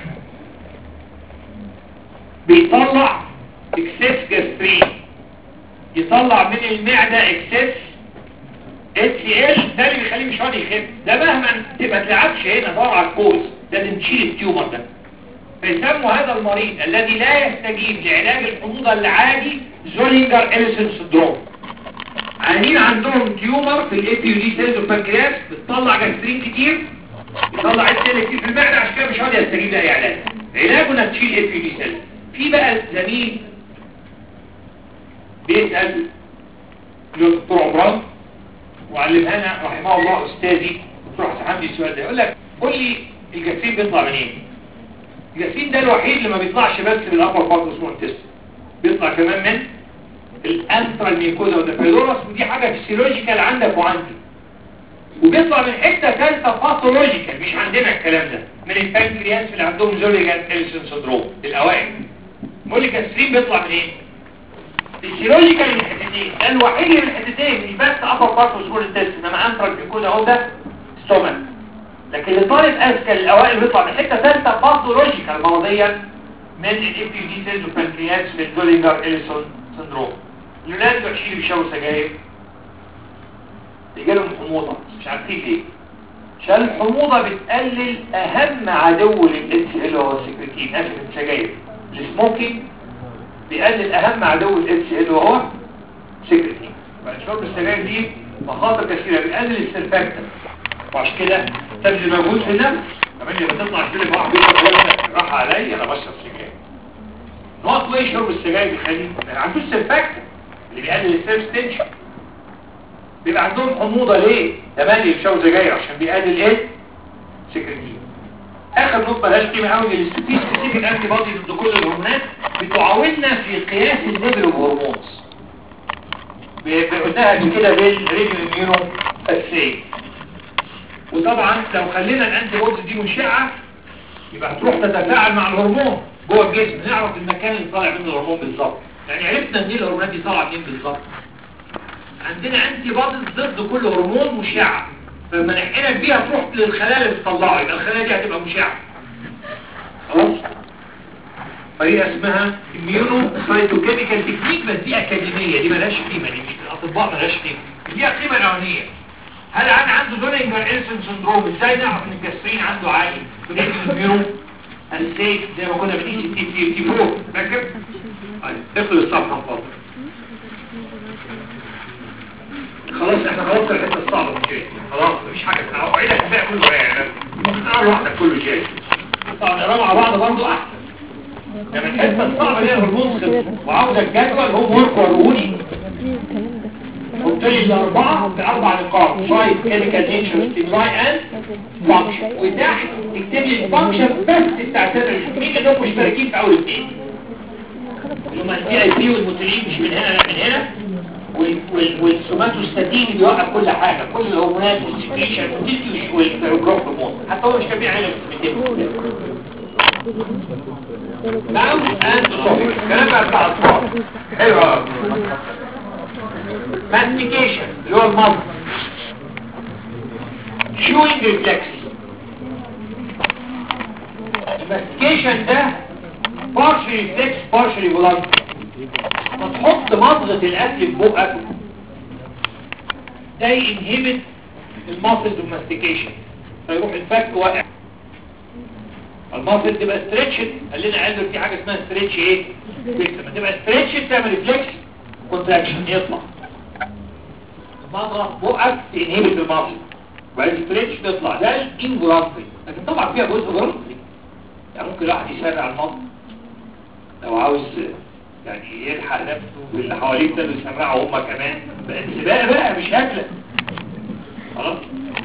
بيطلع اكسس جاسترين يطلع من المعدة اكسس اتش ال ده اللي بيخليه مش راضي يخف ده مهما تبقى تلعبش هنا دور على الكوز لازم تشيل التيومر ده فيسموا هذا المريض الذي لا يستجيب لعلاج الحموضة العادي زولينجر اليسون سندروم عيانين عندهم تيومر في الاي بي دي سيلز والبنكرياس بتطلع جاسترين كتير يطلع اتش ال كتير في المعدة عشان كده مش راضي يستجيب لاي علاج علاجه انك تشيل اي بي دي سيلز في بقى زميل بيسأل دكتور عمران وعلمها لنا رحمه الله استاذي دكتور حسن حمدي السؤال ده يقول لك قول لي الجسيم بيطلع منين الجسيم ده الوحيد اللي ما بيطلعش بس من الابر بارت اسمه التست بيطلع كمان من الانترال ميكوزا والدفيدورس ودي حاجه فيسيولوجيكال عندك وعندي وبيطلع من حته ثالثه باثولوجيكال مش عندنا الكلام ده من البنكرياس اللي عندهم زوليجان اليسون سندروم الاوائل بقول لك السليم بيطلع منين فيسيولوجيكال من حتتين ده الوحيد من الحتتين مش بس ابر بارت وسمول التست انما انترال ميكوزا اهو ده ستومك لكن اللي طالب اذكى الاوائل بيطلع من حته ثالثه باثولوجيكال مرضيا من الاي بي دي سيلز والبنكرياس من زوليجان اليسون سندروم الولاد وحشين بيشربوا سجاير بيجيلهم حموضه مش عارفين ليه عشان الحموضه بتقلل اهم عدو للاتش ال هو السكرتين اسف السجاير السموكينج بيقلل اهم عدو الاتش ال وهو سكرتين بعد شرب السجاير دي مخاطر كثيره بيقلل السرفاكتن وعشان كده تبذل مجهود في النفس كمان لما تطلع الفيلم واحد بيقول لك راح عليا انا بشرب سجاير نقط ليه شرب السجاير بيخلي ما عندوش سرفاكتن اللي بيقلل السيرف تنشن بيبقى عندهم حموضة ليه؟ تمالي يفشوا سجاير عشان بيقلل ايه؟ سكرتين اخر نقطة ملهاش قيمة قوي السبيس سبيسيفيك انتي بودي ضد كل الهرمونات بتعاوننا في قياس الليفل اوف هرمونز قلناها قبل كده بالريجن اميونو اسي وطبعا لو خلينا الانتي بودي دي مشعة يبقى هتروح تتفاعل مع الهرمون جوه الجسم نعرف المكان اللي طالع منه الهرمون بالظبط يعني عرفنا ان الهرمونات دي طالعه منين بالظبط عندنا انتي بوديز ضد كل هرمون مشع فلما نحقنك بيها تروح للخلايا اللي بتطلعه يبقى الخلايا دي هتبقى مشعه خلاص طريقه اسمها اميونو سايتوكيميكال تكنيك بس دي اكاديميه دي ملهاش قيمه دي مش الاطباء ملهاش قيمه دي القيمه الاولانيه هل انا عنده زولينجر السون سندروم ازاي نعرف ان الجسرين عنده عالي بنيجي الاميونو السيف زي ما كنا بنقيس التي تي تي 4 فاكر؟ طيب اقفل الصفحه فاضل خلاص احنا خلاص الحته الصعبه مش جاي خلاص مفيش حاجه انا اوعدك الباقي كله يعني ممكن تقرا لوحدك كله جاي طبعا نقرا مع بعض برضه احسن لما الحته الصعبه دي الهرمون خلص وعاوز الجدول هو ورك وروني قلت لي الاربعه باربع نقاط سايت كيميكال نيتشر ستيمولاي اند فانكشن وتحت اكتب لي الفانكشن بس بتاع سر مين اللي هم مشتركين في اول اثنين اللي هم البي اي بي والموتيلين مش من هنا لا من هنا والسوماتوستاتين بيوقف كل حاجة كل الهرمونات والسكريشن والجروث هرمون حتى هو مش كان بيعمل السوماتين نعم اند صوفي الكلام بقى بتاع الاطفال حلو ماستيكيشن اللي هو المضغ chewing reflex الماستيكيشن ده partially reflex partially voluntary فتحط مضغة الاكل في بقك ده ينهبت الماسلز والماستيكيشن فيروح الفك واقع الماسل تبقى ستريتشد قال لنا قال له في حاجه اسمها ستريتش ايه لما تبقى ستريتشد تعمل ريفلكس كونتراكشن يطلع مضغه بقك تنهبت الماسل وبعدين ستريتش تطلع ده الانفولانتري لكن طبعا فيها جزء فولنتري يعني ممكن الواحد يسرع المضغ لو عاوز يعني يلحق نفسه واللي حواليه ابتدوا يسرعوا هم كمان بقى سباق بقى مش اكله خلاص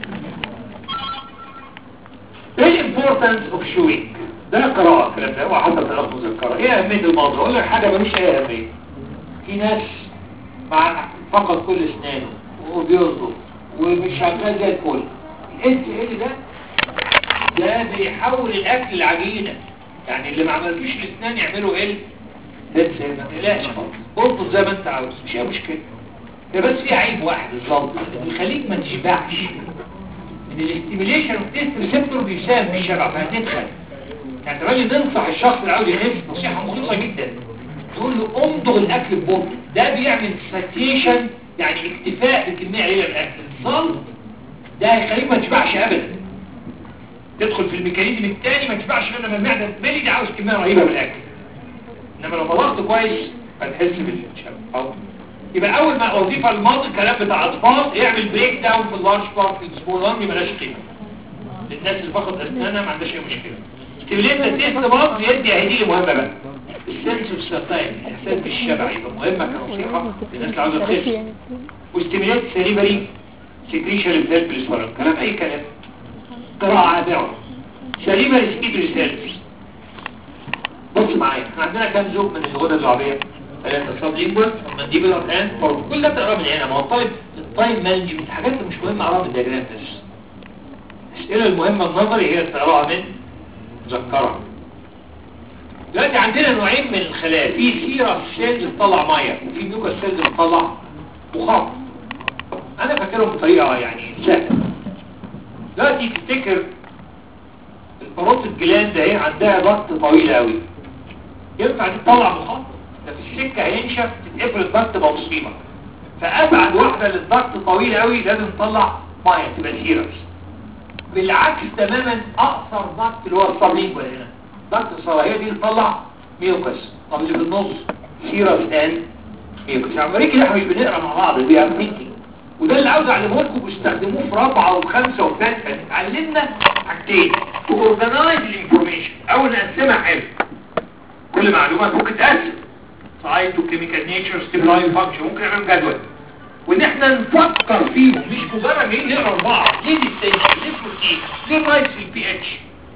ايه الامبورتنس اوف شوينج ده قراءة الكلام ده هو حتى تلفظ القراءة ايه اهمية الموضوع اقول لك حاجة ملوش ايه اهمية في ناس مع فقط كل اسنانه وبيرضوا ومش شغال زي الفل الانت ايه ده ده بيحول الاكل لعجينة يعني اللي ما عملتوش الاسنان يعملوا ايه لسه ما تقلقش خالص اظبط زي ما انت عاوز مش هي مشكلة ده بس في عيب واحد بالظبط بيخليك ما تشبعش ان الاستيميليشن اوف تيست ريسبتور بيساهم في الشبع فهتدخل يعني تمام ننصح الشخص اللي عاوز يخس نصيحه مخلصه جدا تقول له امضغ الاكل ببطء ده بيعمل ساتيشن يعني اكتفاء بكميه قليله من الاكل الصلب ده هيخليك ما تشبعش ابدا تدخل في الميكانيزم الثاني ما تشبعش غير لما المعده تملي دي عاوز كميه رهيبه من الاكل انما لو ضغطت كويس هتحس بالشبع أو. يبقى اول ما وظيفه الماضي الكلام بتاع اطفال يعمل بريك داون في اللارج بارت في السمول 1 مبلاش قيمه للناس اللي فقط اسنانها ما عندهاش اي مشكله ستيميليت التيست برضه يدي هدي لي مهمه بقى السنس اوف ساتاين الاحساس بالشبع يبقى مهمه كنصيحه للناس اللي عاوزه تخس وستيميليت سليبري سكريشن الفيلم الاسفر كلام اي كلام قراءه عابره سليبري سكيب ريسيرش بص معايا احنا عندنا كام زوج من الغدد اللعبيه ثلاثة صاب لينجوال مانديبولار هاند فور كل ده بتقرا من هنا ما هو الطالب التايم مانجمنت حاجات مش مهمة اقراها من الدياجرام بس الاسئله المهمة النظري هي تقراها من مذكرة دلوقتي عندنا نوعين من الخلايا في سيرة سيلز بتطلع ميه وفي ميوكا سيلز بتطلع بخار انا فاكرهم بطريقة يعني سهلة دلوقتي تفتكر البروت الجلاند اهي عندها ضغط طويل قوي ينفع دي تطلع بخار ده في السكة هينشف تتقفل الضغط تبقى مصيبة فأبعد واحدة للضغط طويل قوي لازم تطلع مية تبقى سيرس بالعكس تماما أقصر ضغط اللي هو الصليب هنا ضغط الصلاحية دي تطلع ميوكس طب اللي في النص سيرس ان ميوكس يعني مريكي ده احنا مش بنقرا مع بعض دي ثينكينج وده اللي عاوز اعلمه لكم واستخدموه في رابعه وخمسه وثالثه اتعلمنا حاجتين تو اورجنايز الانفورميشن اول نقسمها حلو كل معلومات ممكن تقسم سايتو كيميكال نيتشر ستيبلاين فانكشن ممكن نعمل جدول وان احنا نفكر فيهم مش مجرد ايه نقرا بعض ليه دي ستيشن ليه بروتين ليه نايس في البي اتش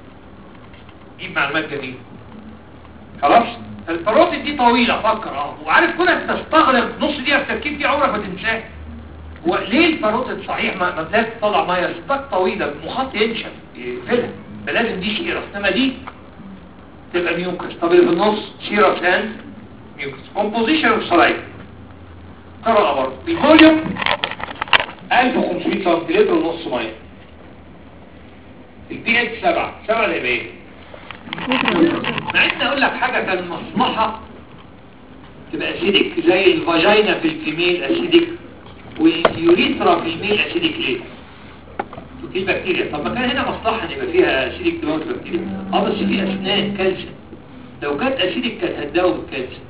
دي معلومات جديده خلاص البروتين دي طويله فكر اه وعارف كونك تستغرق نص دقيقه في التركيب دي عمرك ما تنساه هو ليه البروتين صحيح ما ما لازم تطلع ميه ستاك طويله المخاط ينشف يقفلها فلازم دي شيرس انما دي تبقى ميوكس طب اللي في النص شيرس اند ميوكس كومبوزيشن اوف سلايد قرأ برضه الفوليوم 1500 سنتيلتر ونص ميه البي اتش 7 7 ده يبقى ايه؟ مع ان اقول لك حاجه كان مصلحه تبقى اسيدك زي الفاجينا في الفيميل اسيدك واليوريثرا في الميل اسيدك ليه؟ في بكتيريا طب ما كان هنا مصلحه ان يبقى فيها اسيدك دماغ بكتيريا اه بس في اسنان كالسيوم لو كانت اسيدك كانت هتداوي بالكالسيوم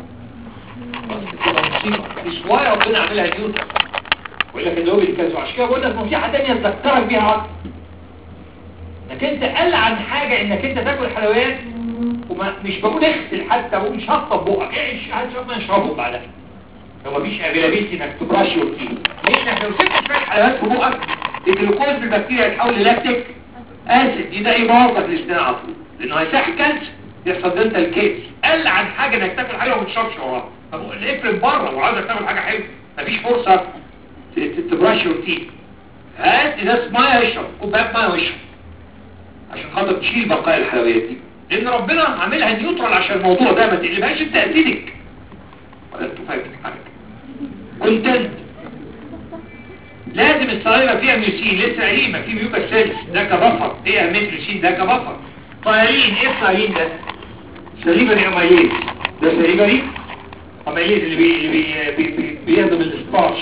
مش واي ربنا عاملها نيوتن ويقول لك الدواء بالكالسيوم عشان كده بقول لك نصيحه ثانيه تذكرك بيها اكتر انك انت قل عن حاجه انك انت تاكل حلويات ومش بقول اغسل حتى بقول شطب بقك ايش هتشرب ما يشربه بعدها لو مفيش افيلابيلتي انك تبرش وتجيب ليه انك لو سبت شويه حلويات في بقك الجلوكوز بالبكتيريا يتحول للاكتيك اسيد دي ده يبوظك الاسنان على طول لانه هيساح كالسيوم يحصل دنتال كيس قل عن حاجه انك تاكل حاجه وما تشربش وراها طب افرض بره وعاوزك تاكل حاجه حلوه مفيش فرصه تبرش وتجيب هات ازازه ميه اشرب كوبايه ميه واشرب عشان خاطر تشيل بقايا الحلويات دي لان ربنا عاملها نيوترال عشان الموضوع ده ما تقلبهاش انت اسيدك ولا انتوا فاهمين حاجه كونتنت لازم الصلايبه فيها ميوسين لسه قايلين ما في ميوكا سيلز ده كبفر ايه اهميه الميوسين ده كبفر طيارين ايه الطيارين ده سليبري اميليز ده سليبري اميليز اللي بي اللي بي بي بي بيهضم الاسبارش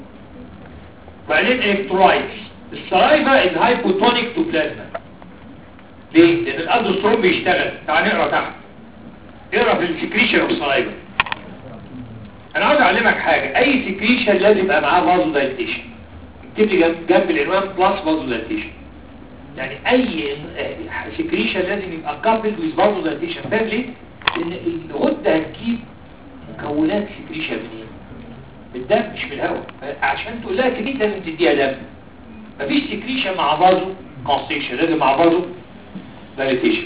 وبعدين الكترولايتس السلايفا از هايبوتونيك تو بلازما ليه؟ لان الاندوستروم بيشتغل تعال نقرا تحت اقرا في السكريشن اوف السلايفا انا عاوز اعلمك حاجه اي سكريشن لازم يبقى معاه فازو دايليتيشن اكتب لي جنب جنب العنوان بلس فازو دايليتيشن يعني اي سكريشن لازم يبقى كابل ويز فازو دايليتيشن فاهم ليه؟ لان الغده هتجيب مكونات سكريشن منين؟ من الدم مش من الهواء عشان تقول لها كمية لازم تديها دم مفيش سكريشن مع فازو كونستيشن لازم مع فازو دايليتيشن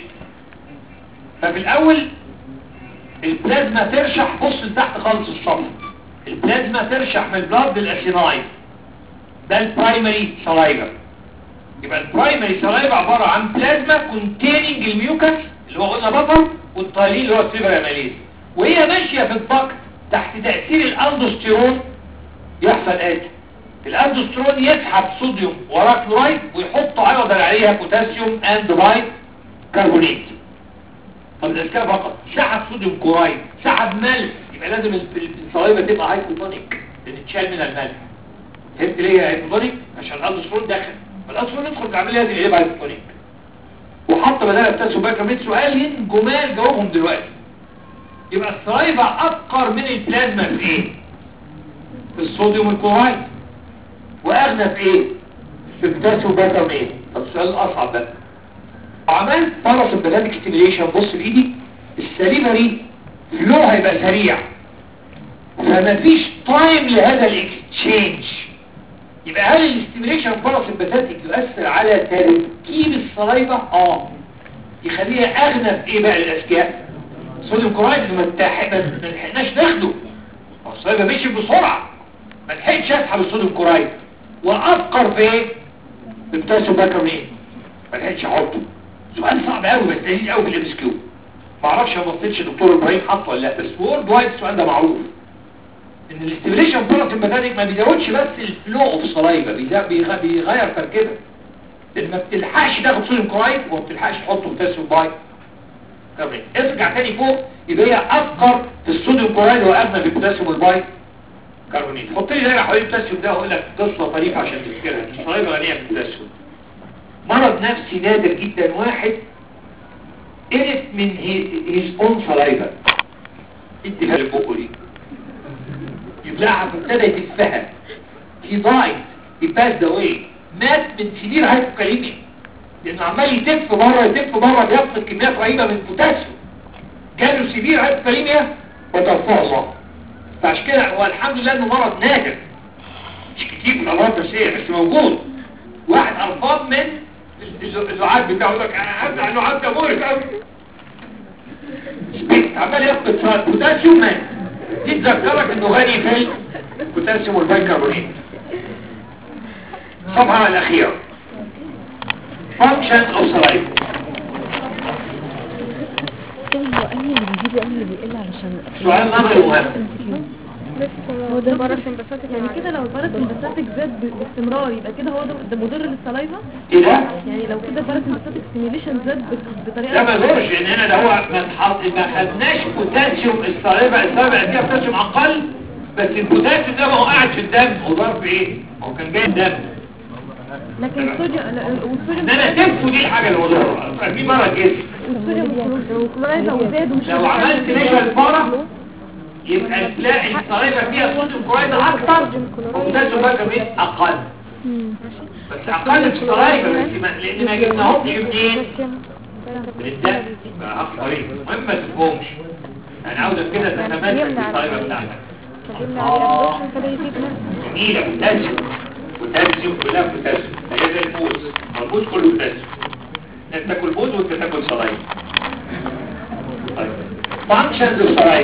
ففي الاول البلازما ترشح بص لتحت خالص الصف البلازما ترشح من البلاد للاسيناين ده البرايمري سلايفا يبقى البرايمري سلايفا عبارة عن بلازما كونتيننج الميوكس اللي هو قلنا بطل والطايلين اللي هو السيفر اماليز وهي ماشية في الضغط تحت تأثير الاندوستيرون يحصل آتي الاندوستيرون يسحب صوديوم وراه كلورايد ويحط عوضا عليها بوتاسيوم اند باي كربونيت طب الاسكاب فقط سحب صوديوم كلورايد سحب ملح يبقى لازم الصلايبه تبقى هايبوتونيك لان تشال من الملح فهمت ليه هايبوتونيك عشان الاندوستيرون دخل فالاندوستيرون يدخل العمليه لازم يبقى هايبوتونيك وحط بدل بوتاسيوم باي كربونيت سؤالين جمال جاوبهم دلوقتي يبقى الصلايبه افقر من البلازما في ايه في الصوديوم والكلورايد واغنى في ايه في البوتاسيوم باي كربونيت طب السؤال الاصعب ده عملت باراسمباتيك ستيميليشن بص بايدي السليمري فلو هيبقى سريع فمفيش تايم لهذا الاكستشينج يبقى هل الاستيميليشن باراسمباتيك يؤثر على تركيب الصلايبه اه يخليها اغنى في ايه بقى الاذكياء صوديوم كلورايد ما لحقناش ناخده الصلايبه مشي بسرعه ما لحقتش اسحب الصوديوم كلورايد وافقر في ايه البوتاسيوم بايكربونات ما لحقتش احطه سؤال صعب قوي بس لذيذ قوي في الام اس كيو ما اعرفش ما بصيتش دكتور ابراهيم حطه ولا لا بس وورد وايد السؤال ده معروف ان الاستيميليشن باراسمباتيك ما بيزودش بس الفلو اوف صلايبه بيغير تركيبها لان ما بتلحقش تاخد صوديوم كلورايد وما بتلحقش تحطه بوتاسيوم باي كربونات ارجع تاني فوق يبقى هي افقر في الصوديوم كلورايد واغنى في البوتاسيوم والباي كربونات حط لي دايره حوالين البوتاسيوم ده واقول لك قصه طريفه عشان تفتكرها الصلايبه غنيه بالبوتاسيوم مرض نفسي نادر جدا واحد قرف من his own saliva انت في بقه دي يبلعها فابتدى يتفها he died he passed away مات من سنين هايبوكاليميا لانه عمال يتف بره يتف بره بيفقد كميات رهيبه من البوتاسيوم جاله سيفير هايبوكاليميا وتوفاه الله فعشان كده هو الحمد لله انه مرض نادر مش كتير من الامراض النفسيه بس موجود واحد قرفان من اللعاب بتاعه لك انا اللعاب ده مورك قوي سبيت عمال يفقد بوتاسيوم مات دي تذكرك انه غني في البوتاسيوم والبيكربونات الصفحه الاخيره function of saliva هو أنهي اللي بيزيد وأنهي اللي بيقل علشان سؤال نظري مهم هو ده باراسمباثيك يعني كده لو الباراسمباثيك زاد ب- باستمرار يبقى كده هو ده, ده مضر للسلايفا ايه ده؟ يعني لو كده الباراسمباثيك ستيميوليشن زاد ب- بطريقه لا ما يضرش لان هنا ده هو ما تحط ما خدناش بوتاسيوم الصليبه الصليبه فيها بوتاسيوم اقل بس البوتاسيوم ده ما هو قاعد في الدم هو ضرب ايه؟ هو كان جاي الدم لكن الصوديوم لا، والصوديوم ان انا تنفو دي الحاجه اللي مضره في مرض جسم الصوديوم والكلورايد لو زاد ومش لو عملت نشا الفاره يبقى تلاقي الصليبه فيها صوديوم كلورايد اكتر والبوتاسيوم بقى كمان اقل بس اقل في الصليبه بس ما- لان ما جبناهمش منين؟ من الدم بقى أخ طريق المهم ما تفهمش انا عاوزك كده تتمسك بالصليبه بتاعتك جميله بوتاسيوم بوتاسيوم كلها بوتاسيوم هي زي الفوز الفوز كله بوتاسيوم انت تاكل فوز وانت تاكل صلايب طيب فانكشنز الصلايب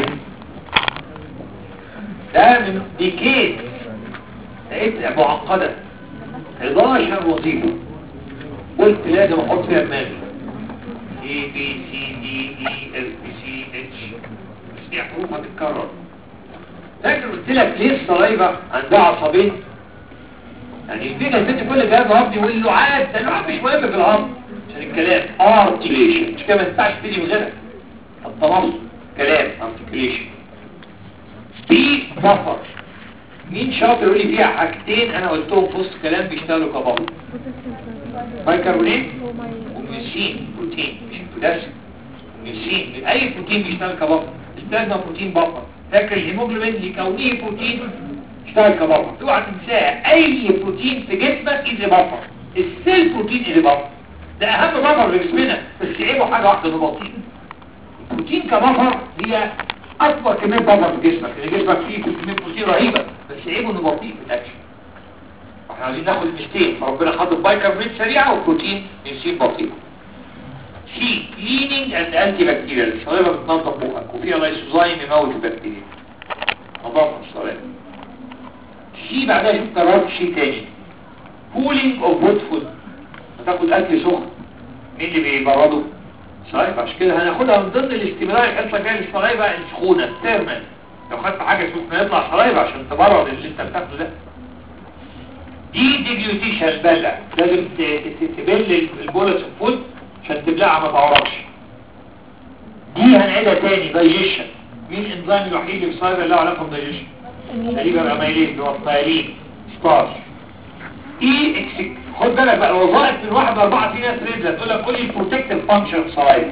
ده من ديكيد لقيت معقده 11 وظيفه قلت لازم احط فيها دماغي A B C D E F B C H بس دي حروف هتتكرر فاكر قلت لك ليه الصلايبه عندها عصبين يعني الفيجا البنت كل جهاز هضمي واللعاب ده اللعاب مش مهم في الهضم عشان الكلام ارتكليشن مش كده ما ينفعش تيجي من غيرها التنصت كلام ارتكليشن بي بفر مين شاطر يقول لي فيها حاجتين انا قلتهم في وسط كلام بيشتغلوا كبابا بايكربونات وميوسين بروتين مش البوتاسيوم ميوسين اي بروتين بيشتغل كبابا البلازما بروتين بفر فاكر الهيموجلوبين لكونه بروتين يشتغل كبفر اوعى تنساها اي بروتين في جسمك اذا بفر السيل بروتين اذا بفر ده اهم بفر في جسمنا بس عيبه حاجه واحده انه بطيء البروتين كبفر هي اكبر كميه بفر في جسمك لان جسمك فيه كميه بروتين رهيبه بس عيبه انه بطيء في الاكشن احنا عايزين ناخد المستين فربنا حاطط بايكربونات سريعه وبروتين يصير بطيء سي كليننج اند انتي بكتيريال الصلايبه بتنظف بقك وفيها لايسوزايم يموت البكتيريا نظافه الصلايبه سي بعدها شوف قررت شيء تاني كولينج اوف وود فود هتاخد اكل سخن مين اللي بيبرده صحيح عشان كده هناخدها من ضمن الاستمرار الحصه الجايه للصلايبه السخونه التيرمال لو خدت حاجه سخنه يطلع صلايبه عشان تبرد اللي انت بتاخده ده دي ديجلوتيشن البلع لازم ت- ت- تبل البولس الفود عشان تبلعها ما تعرفش دي هنعيدها تاني دايجيشن مين الانزيم الوحيد اللي في الصلايبه اللي له علاقه بالدايجيشن تقريبا اميلين اللي هو الطيارين ستارش اي اكسك خد بالك بقى الوظائف من واحد لاربعه في ناس ريزه تقول لك قول لي البروتكتيف فانكشن صلايب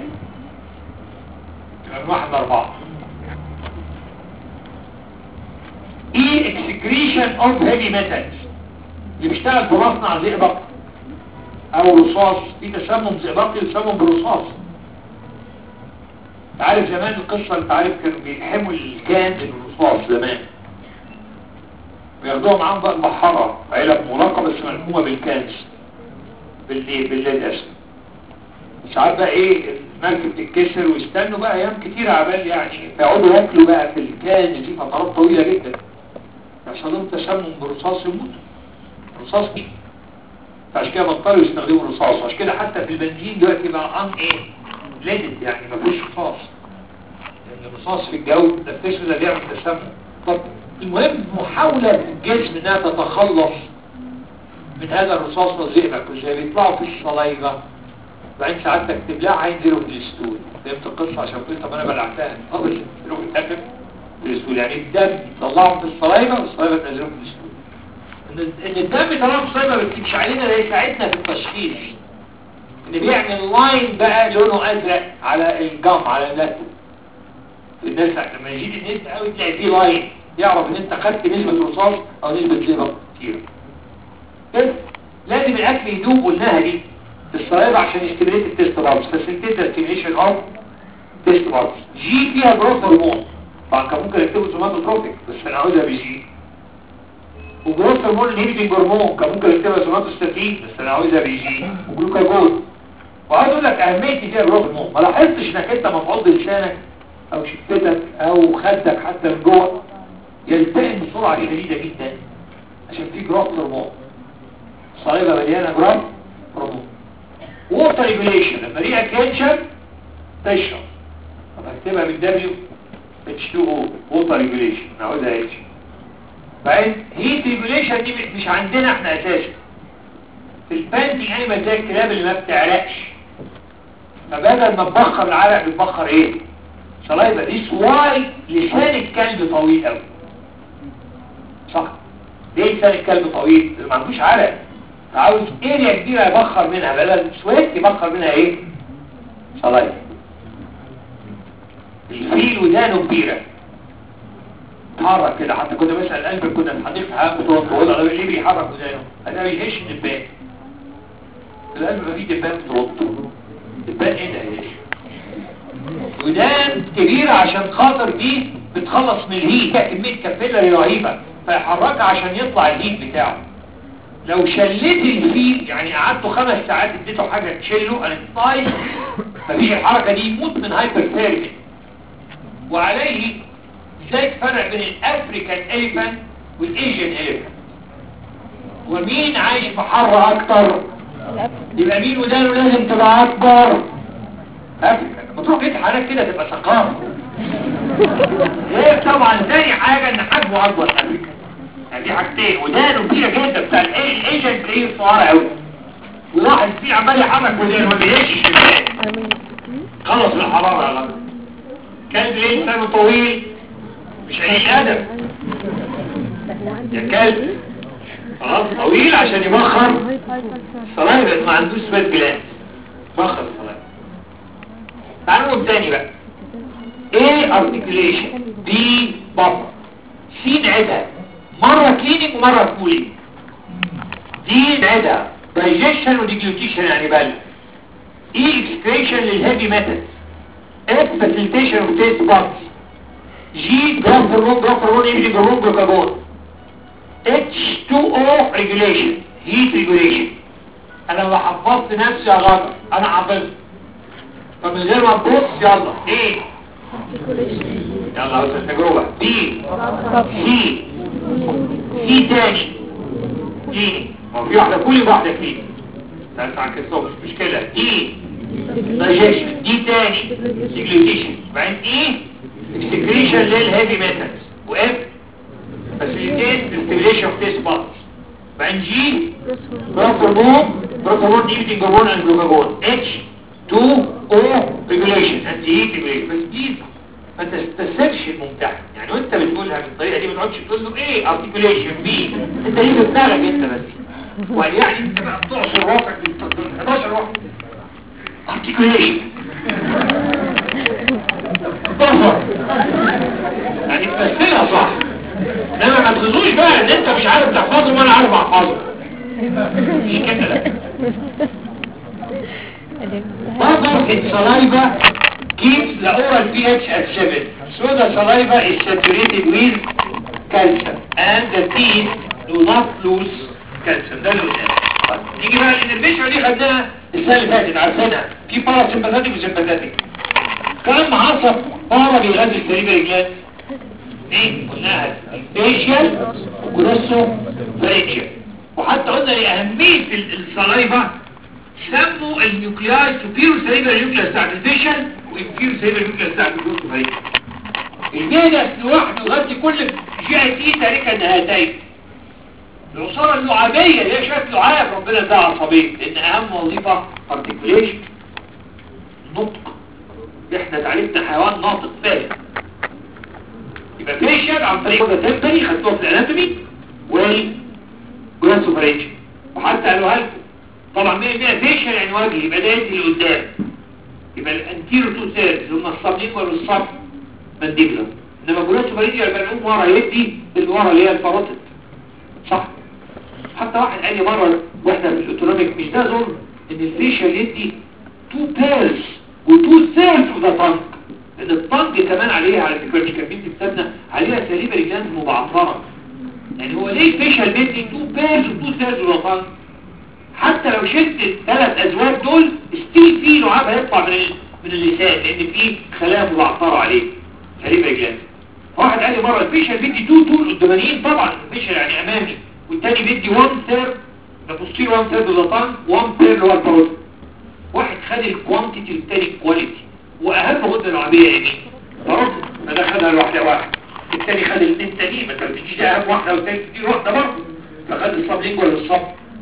من واحد لاربعه اي اكسكريشن اوف هيفي ميتالز اللي بيشتغل في مصنع زئبق او رصاص في تسمم زئبقي يسمم برصاص تعرف زمان القصة انت عارف كانوا بيلحموا الكان بالرصاص زمان بياخدوها معاهم بقى البحارة علب مراقبة بس ملحومة بالكانس بالليل بالليل اسم ساعات بقى ايه المركب تتكسر ويستنوا بقى ايام كتير عبال يعني يقعدوا ياكلوا بقى في الكان دي فترات طويلة جدا يحصل لهم تسمم برصاص يموتوا رصاص دي فعشان كده بطلوا يستخدموا الرصاص عشان كده حتى في البنزين دلوقتي بقى ان ايه ليدد يعني ما فيهوش رصاص لان الرصاص في الجو ده التسم ده بيعمل تسمم طب المهم محاولة الجسم انها تتخلص من هذا الرصاص والزئبق وزي بيطلعوا في الصلايبة بعدين ساعتك تبلعها ينزلوا في الستول فهمت القصة عشان قلت طب انا بلعتها طب ينزلوا في الاخر في الستول يعني الدم طلعهم في الصلايبة والصلايبة تنزلهم في الستول ان إن الدم طالما في الصلايبة ما بتجيبش علينا ده يساعدنا في التشخيص ان بيعمل لاين بقى لونه ازرق على الجم على اللاتو الناس لما يجي الناس قوي تلاقي فيه لاين يعرف ان انت خدت نسبة رصاص او نسبة زئبق كتير بس لازم الاكل يدوب قلناها دي في الصلايبة عشان يستمريت التست بارس فاسنتيتا ستيميشن اوف تيست بارس جي فيها جروث هرمون طبعا كان ممكن يكتبوا سوماتوتروبيك بس انا عاوزها بجي وجروث هرمون انهيبيتنج هرمون كان ممكن يكتبها سوماتوستاتين بس انا عاوزها بيجي وجلوكاجون وعايز اقول لك اهميه فيها جروث هرمون ما لاحظتش انك انت مفعوض لسانك او شفتك او خدك حتى من جوه يلتئم بسرعه شديده جدا عشان في جروث هرمون صليبه مليانه جروث هرمون ووتر ريجوليشن لما ريقك ينشف تشرب طب هكتبها بالدبليو H2O ووتر ريجوليشن نعودها اتش بعدين هيت ريجوليشن دي مش عندنا احنا اساسا في البانتي انيمال زي الكلاب اللي ما بتعرقش فبدل ما تبخر العرق بتبخر ايه صلايبه دي واي لسان الكلب طويل قوي صح ليه لسان الكلب طويل ما عندوش عرق عاوز اريا كبيره يبخر منها بدل سويت يبخر منها ايه صلايبه الفيل ودانه كبيره تحرك كده حتى كنا بسأل قلبك كنا نحدث حاجة بتوقف وقول أنا ليه بيحرك ودانه أنا بيهش الدبان القلب ما فيه دبان بتوقف دبان ايه ده يهش ودان كبيرة عشان خاطر دي بتخلص من الهيت فيها كمية كابيلاري رهيبة فيحركها عشان يطلع الهيت بتاعه لو شلت الفيل يعني قعدته خمس ساعات اديته حاجة تشيله انا طايش مفيش الحركة دي يموت من هايبر ثيرمي وعليه ازاي تفرق بين الافريكان اليفانت والايجن اليفانت ومين عايش في حر اكتر يبقى مين ودانه لازم تبقى اكبر افريكان لما تروح جيت حالك كده تبقى ثقافه غير طبعا تاني حاجه ان حجمه اكبر افريكان يعني دي حاجتين ودانه كبيره جدا بتاع الايه الايجنت تلاقيه صغيره قوي وواحد فيه عمال يحرك ودانه ما بيلاقيش الشمال خلص من الحراره يا راجل كلب ليه لسانه طويل مش قليل ادب يا كلب خلاص طويل عشان يبخر الصلايب ما عندوش سواد جلاس بخر الصلايب تعالوا نقول تاني بقى ايه articulation دي بطن سي نعيدها مرة كلينيك ومرة كولينج دي نعيدها digestion وديجلوتيشن يعني بل ايه excretion للهيفي ميتال اف facilitation of taste buds جي جراف هرمون جراف هرمون يمشي هرمون جلوكاجون H2O regulation heat regulation انا لو حفظت نفسي يا غدر انا حافظت فمن غير ما تبص يلا ايه يلا بس التجربة دي سي سي تاني دي ما في واحدة كل واحدة فيه تنفع عن كسوف مش مشكلة دي digestion دي تاني ديجلوتيشن بعدين ايه اكسكريشن للهيفي ميتالز واف facilitate the stimulation of taste buds بعدين جي growth hormone growth hormone inhibiting hormone and glucagon H 2 O regulation anti heat regulation بس دي ما تستسرش الممتحن يعني وانت بتقولها بالطريقه دي ما تقعدش تقول له ايه articulation B انت ليه في دماغك انت بس وقال يعني انت بقى بتعصر راسك بال 11 واحد articulation ظهر يعني تمثلها صح انما ما تخزوش بقى ان انت مش عارف تحفظهم وانا عارف احفظهم مش كده لا Bubble in saliva keeps the oral pH at 7. So the saliva is saturated with calcium and the teeth do not lose calcium. ده اللي قلناه. طيب نيجي بقى الانرفيشن دي خدناها السنة اللي فاتت عارفينها في بارا سمباثاتيك وسمباثاتيك. كم عصب بارا بيغذي السليبري جلاند؟ ايه قلناها فيشيال وجروسو فرينجيال وحتى قلنا لأهمية السلايفا سموا النيوكلياي سوبيرو سيريبرال نيوكليس بتاعت الفيشل وانفيرو سيريبرال نيوكليس بتاعت الجروسو فرينجيال الجينس لوحده يغطي كل جي اي تي تاركة النهاتين العصارة اللعابية اللي هي شوية لعاب ربنا ده عصبين لان اهم وظيفة ارتكوليشن نطق احنا تعرفنا حيوان ناطق فاهم يبقى فيشل عن طريق ده تمبري خدتوها في الاناتومي والجراسوفرينج وحتى قالوها لكم طبعا 100% فيشل يعني وجه يبقى ده يدي لقدام يبقى الانتيرو تو سيرز هم الصابلين والصب مانديبلر انما جراسوفرينج يبقى نقوم ورا يدي اللي ورا اللي هي الفاروتد صح حتى واحد قال لي مره واحنا في الاوتونوميك مش ده ظلم ان الفيشل يدي تو بيرز وتو سيرز اوف ذا تانك لان الطنج كمان عليها على فكرة مش كان بنت كتابنا عليها سليبة رجلانز مبعثرة يعني هو ليه الفيشل بيدي تو بيرز وتو سيرز وطنج حتى لو شلت الثلاث ازواج دول ستيل في لعاب هيطلع من ال- من اللسان لان في خلايا مبعثرة عليه سليبة رجلانز واحد قال لي مرة الفيشل بيدي تو طول قدامانيين طبعا الفيشل يعني امامي والتاني بيدي 1 ثيرد ده بوستير 1 ثيرد وده طنج 1 ثيرد اللي هو الباروت واحد خد الكوانتيتي والتاني الكواليتي واهم غده العربيه ايه فرد ما ده خدها لوحده واحد التاني خد الاثنين تانيين ما انت بتجيش اهم واحده والتاني تدي واحده برضه فخد الصب لينجوال والصب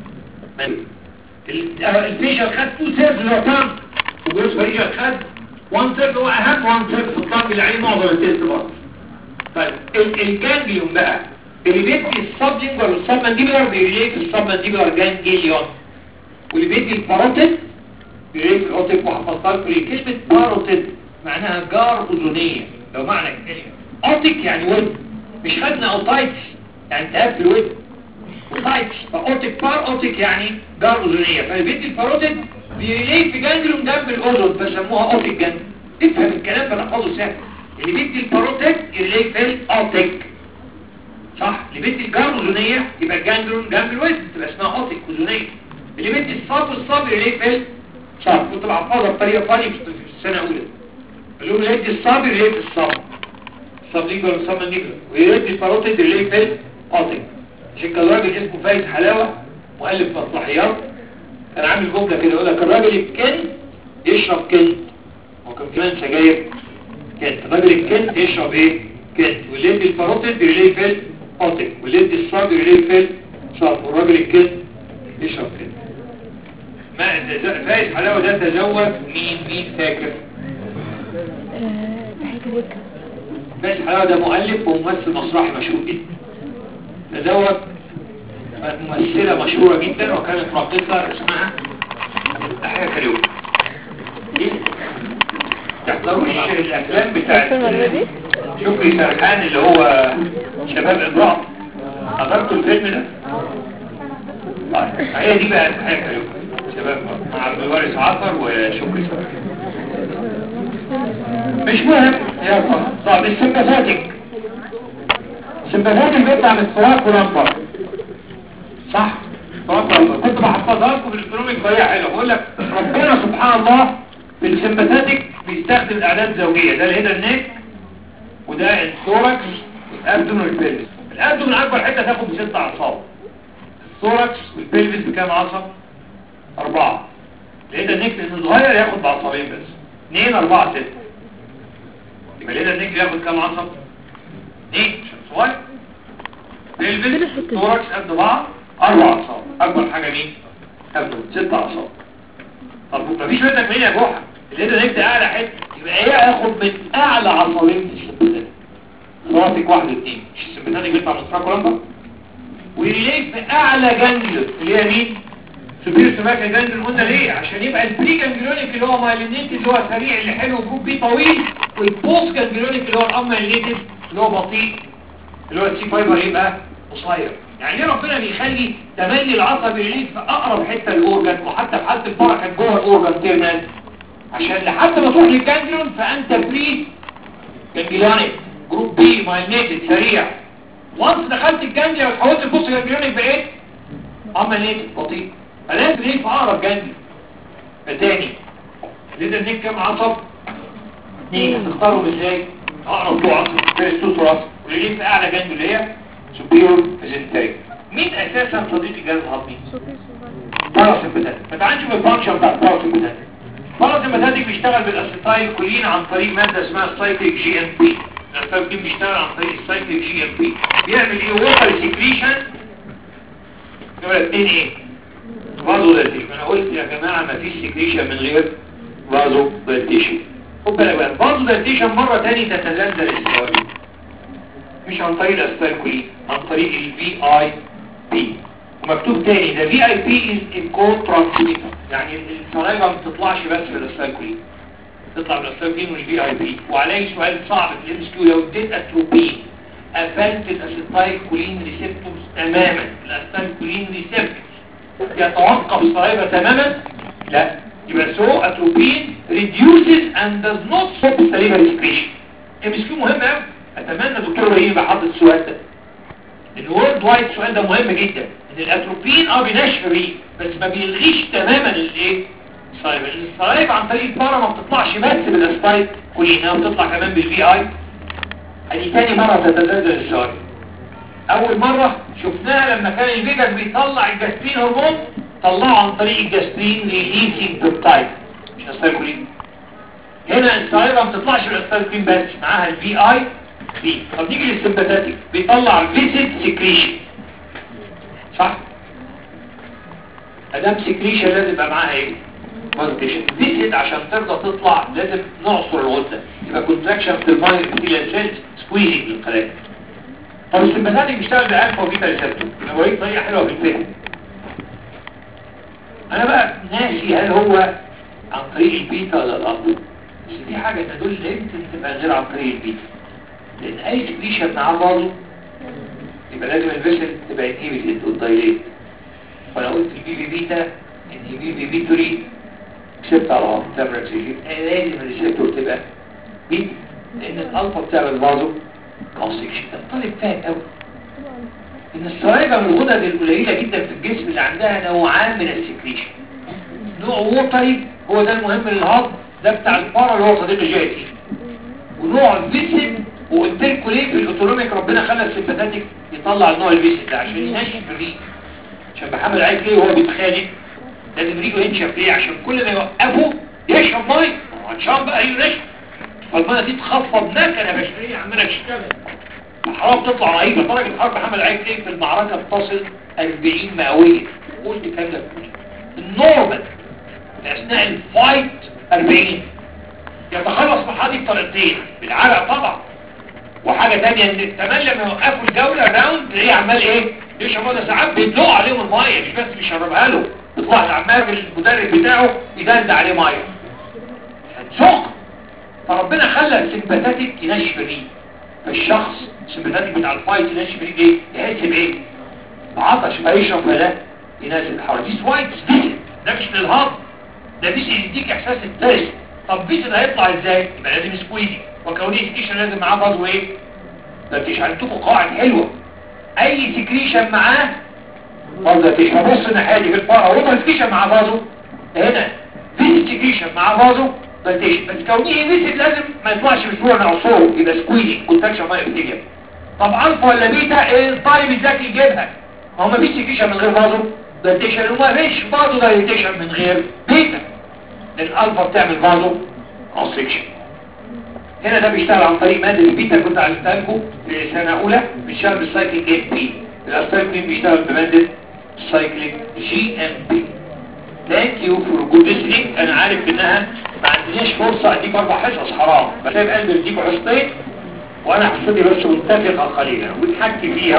الفيشل خد 2 سيرز اللي هو تانك وجروس فريجر خد 1 سيرز هو اهم 1 سيرز في الطنج اللي عليه معظم التيست برضه طيب ال- الجانجليون بقى اللي بيدي الصب لينجوال والصب مانديبولار بيريليت الصب مانديبولار جانجليون واللي بيدي الباروتيد بيريليت الاوتيك وحفظتها لكم ليه؟ كلمه باروتيد معناها جار اذنيه لو معنى الكلمه اوتيك يعني ود مش خدنا اوتايتس يعني التهاب في الود اوتايتس فاوتيك بار اوتيك يعني جار اذنيه فاللي بيدي الباروتيد بيريليت في جانجليون جنب الاذن فسموها اوتيك جانجليون افهم الكلام فنحفظه سهل اللي بيدي الباروتيد يريليت في الاوتيك صح اللي بيدي الجار اذنيه يبقى الجانجليون جنب الود تبقى اسمها اوتيك اذنيه اللي بيدي الصاب والصاب يريليت في الصاب كنت بحفظها بطريقه فاني في السنه الاولى اللي هو يدي الصاب يريليت في الصاب الصاب ليجر والصاب ليجر ويدي الباروتيد يريليت في الاوتيك عشان كان راجل اسمه فايز حلاوه مؤلف مسرحيات كان عامل جمله كده يقول لك الراجل الكن يشرب كنت وكان كمان سجاير كنت الراجل الكنت يشرب ايه كنت واللي يدي الباروتيد يريليت في قاطع واللي يدي الصاج يليه فين صاف والراجل الكد يشرب كده ما تز- فايز حلاوة ده تزوج مين مين فاكر فايز حلاوة ده مؤلف وممثل مسرحي مشهور جدا تزوج ممثلة مشهورة جدا وكانت راقصة اسمها تحية كريم دي تحضروا الش- الافلام بتاعت شكري سرحان اللي هو شباب امرأة حضرتوا الفيلم ده؟ طيب هي دي بقى تحية كريم شباب مع عبد الوارث عطر وشكري سرحان مش مهم يا طب طب السمباثاتيك السمباثاتيك بيطلع من الصراط ولمبر صح اتفضل كنت بحفظها لكم بالالكترونيك بطريقه حلوه بقول لك ربنا سبحان الله في السمباثاتيك بيستخدم اعداد زوجيه ده الهيدا النيك وده الثوركس والابدومن والبلفس الابدومن اكبر حته تاخد بست اعصاب الثوركس والبلفس بكام عصب اربعه الهيدا النيك لانه صغير ياخد بعصبين بس اثنين اربعه سته يبقى الهيدا النيك بياخد كام عصب اثنين عشان صغير بلفس ثوركس قد بعض اربع اعصاب اكبر حاجه مين ابدو ست اعصاب طب مفيش منك مين يا جحا اللي انت نكت اعلى حته يبقى ايه ياخد من اعلى عصبين في السمبثاتيك صوتك واحد اتنين مش السمبثاتيك بيطلع من السراكولامبا ويليك في اعلى جانجليون اللي هي مين سوبير سماكا جانجليون قلنا ليه عشان يبقى البري جانجليونيك اللي هو مايلينيت اللي هو سريع اللي حلو وجروب بيه طويل والبوست جانجليونيك اللي هو الامايلينيتد اللي هو بطيء اللي هو السي فايبر يبقى قصير يعني ليه ربنا بيخلي تملي العصب يليك في اقرب حته الاورجن وحتى في حاله الفرع كان جوه الاورجن تيرمال عشان لحد ما تروح للجانجليون فانت بري جانجليونيك جروب بي مايلينيتد سريع وانس دخلت الجانجليون وتحولت البوست جانجليونيك بقيت امايلينيتد بطيء فلازم ليه في اقرب جانجليون فتاني ليه نيك كام عصب اثنين هتختارهم ازاي اقرب له عصب فيرستوس راس واللي في اعلى جانب اللي هي سوبيرور فيزنتري مين اساسا صديق الجهاز الهضمي باراسمباتيك ما تعالش نشوف الفانكشن بتاع الباراسمباتيك الباراسمباتيك بيشتغل بالاسيتايل كولين عن طريق ماده اسمها السايكليك جي ام بي الاسيتايل بيشتغل عن طريق السايكليك جي ام بي بيعمل ايه ووتر سكريشن نمره اتنين ايه فازو دايليتيشن انا قلت يا جماعه ما فيش سكريشن من غير فازو دايليتيشن خد بالك بقى فازو دايليتيشن مره ثانيه تتزلزل السوائل مش عن طريق الاسبايكولين عن طريق الفي اي بي ومكتوب تاني ده في اي بي از الكود ترانسميتر يعني السلايفا ما بتطلعش بس بالاسبايكولين تطلع بالاسبايكولين والفي اي بي وعليه سؤال صعب في الام اس كيو لو اديت اتروبين قفلت الاسيتايكولين ريسبتورز تماما الاسيتايكولين ريسبتورز يتوقف السلايفا تماما لا يبقى سو اتروبين reduces and does not stop salivary secretion ام اس كيو مهم قوي اتمنى دكتور ابراهيم يبقى حاطط السؤال ده الورد وايد السؤال ده مهم جدا ان الاتروبين اه بينشف الريق بس ما بيلغيش تماما الايه السلايفا لان السلايفا عن طريق البارا ما بتطلعش بس بالاسبايك كلينها بتطلع كمان بالفي اي ادي تاني مره تتزلزل السؤال اول مره شفناها لما كان الفيجاس بيطلع الجاسترين هرمون طلعه عن طريق الجاسترين ريليسنج بيبتايد مش اسبايكولين هنا السلايفا ما بتطلعش بالاسبايكولين بس معاها الفي اي بي طب نيجي للسمباتيك بيطلع فيسيد سكريشن صح ادام سكريشن لازم يبقى معاها ايه كونتريشن فيسيد عشان ترضى تطلع لازم نعصر الغده يبقى كونتراكشن في المايل في سيلز سكويزنج للخلايا طب السمباتيك بيشتغل بالالفا وبيتا ريسبتور انا بوريك طريقه حلوه في الفهم انا بقى ناسي هل هو عن طريق البيتا ولا الالفا بس دي حاجه تدل يمكن تبقى غير عن طريق البيتا لان اي سكريشن معاه برضه يبقى لازم الفيسل تبقى انهيبيتد والدايليت فانا قلت البي في بيتا انهيبيتوري اكسبت على بعض تعمل اكسجين لازم الريسبتور تبقى بيتا لان الالفا بتعمل برضه كونستكشن ده طالب فاهم قوي ان السلايفا من الغدد القليله جدا في الجسم اللي عندها نوعان من السكريشن نوع ووتري هو ده المهم للهضم ده بتاع البارا اللي هو صديق الجايتين ونوع فيسد وقلت لكم ليه في الاوتونوميك ربنا خلى السمباتيك يطلع النوع الفيسد ده عشان ينشف الريق عشان محمد عايز ليه وهو بيتخانق لازم ريقه ينشف ليه عشان كل ما يوقفه يشرب ميه عطشان بقى ينشف فالميه دي تخفض نكره بشريه عماله تشتغل الحرارة بتطلع رهيبة درجة حرارة محمد علي كلين في المعركة بتصل 40 مئوية قلت الكلام ده النورمال في أثناء الفايت 40 يتخلص من هذه بطريقتين بالعرق طبعا وحاجة تانية ان كمان لما يوقفوا الجولة راوند تلاقيه عمال ايه يشرب ده ساعات بيدلقوا عليهم المية مش بس بيشربها له يطلع العمال المدرب بتاعه يدلد عليه مية هتسوق فربنا خلى السمباتاتيك ينشف الريق فالشخص السمباتاتيك بتاع الفايت ينشف الريق ايه يحس بايه عطش فيشرب فده ينزل الحرارة دي سوايت فيزيت ده مش للهضم ده بيس يديك احساس الثلج طب بيس ده هيطلع ازاي يبقى لازم سكويدي وكوني سكريشن لازم معاه فازو ايه ده مش عندكم قواعد حلوه اي سكريشن معاه فازو مفيش هبص الناحيه دي في الفاره وما سكريشن معاه فازو هنا في سكريشن معاه فازو بلتيشن بس كونيه نسب لازم ما يطلعش بسهوله من عصوره يبقى سكويدي كونتاكشن ما يبتدي طب الفا ولا بيتا ايه الطيب الذكي يجيبها ما هو مفيش سكريشن من غير فازو دايتيشن وما فيش فازو دايتيشن من غير بيتا الالفا بتعمل فازو كونستريكشن هنا ده بيشتغل عن طريق مادة البيتا كنت علمتها لكم في سنة أولى بيشتغل بالسايكليك ام بي الأستايكلين بيشتغل بمادة السايكليك جي ام بي ثانك يو فور جود listening أنا عارف إنها ما عندناش فرصة أديك أربع حصص حرام بس أنا قلبي أديك حصتين وأنا حصتي بس متفقة قليلا ونحكي فيها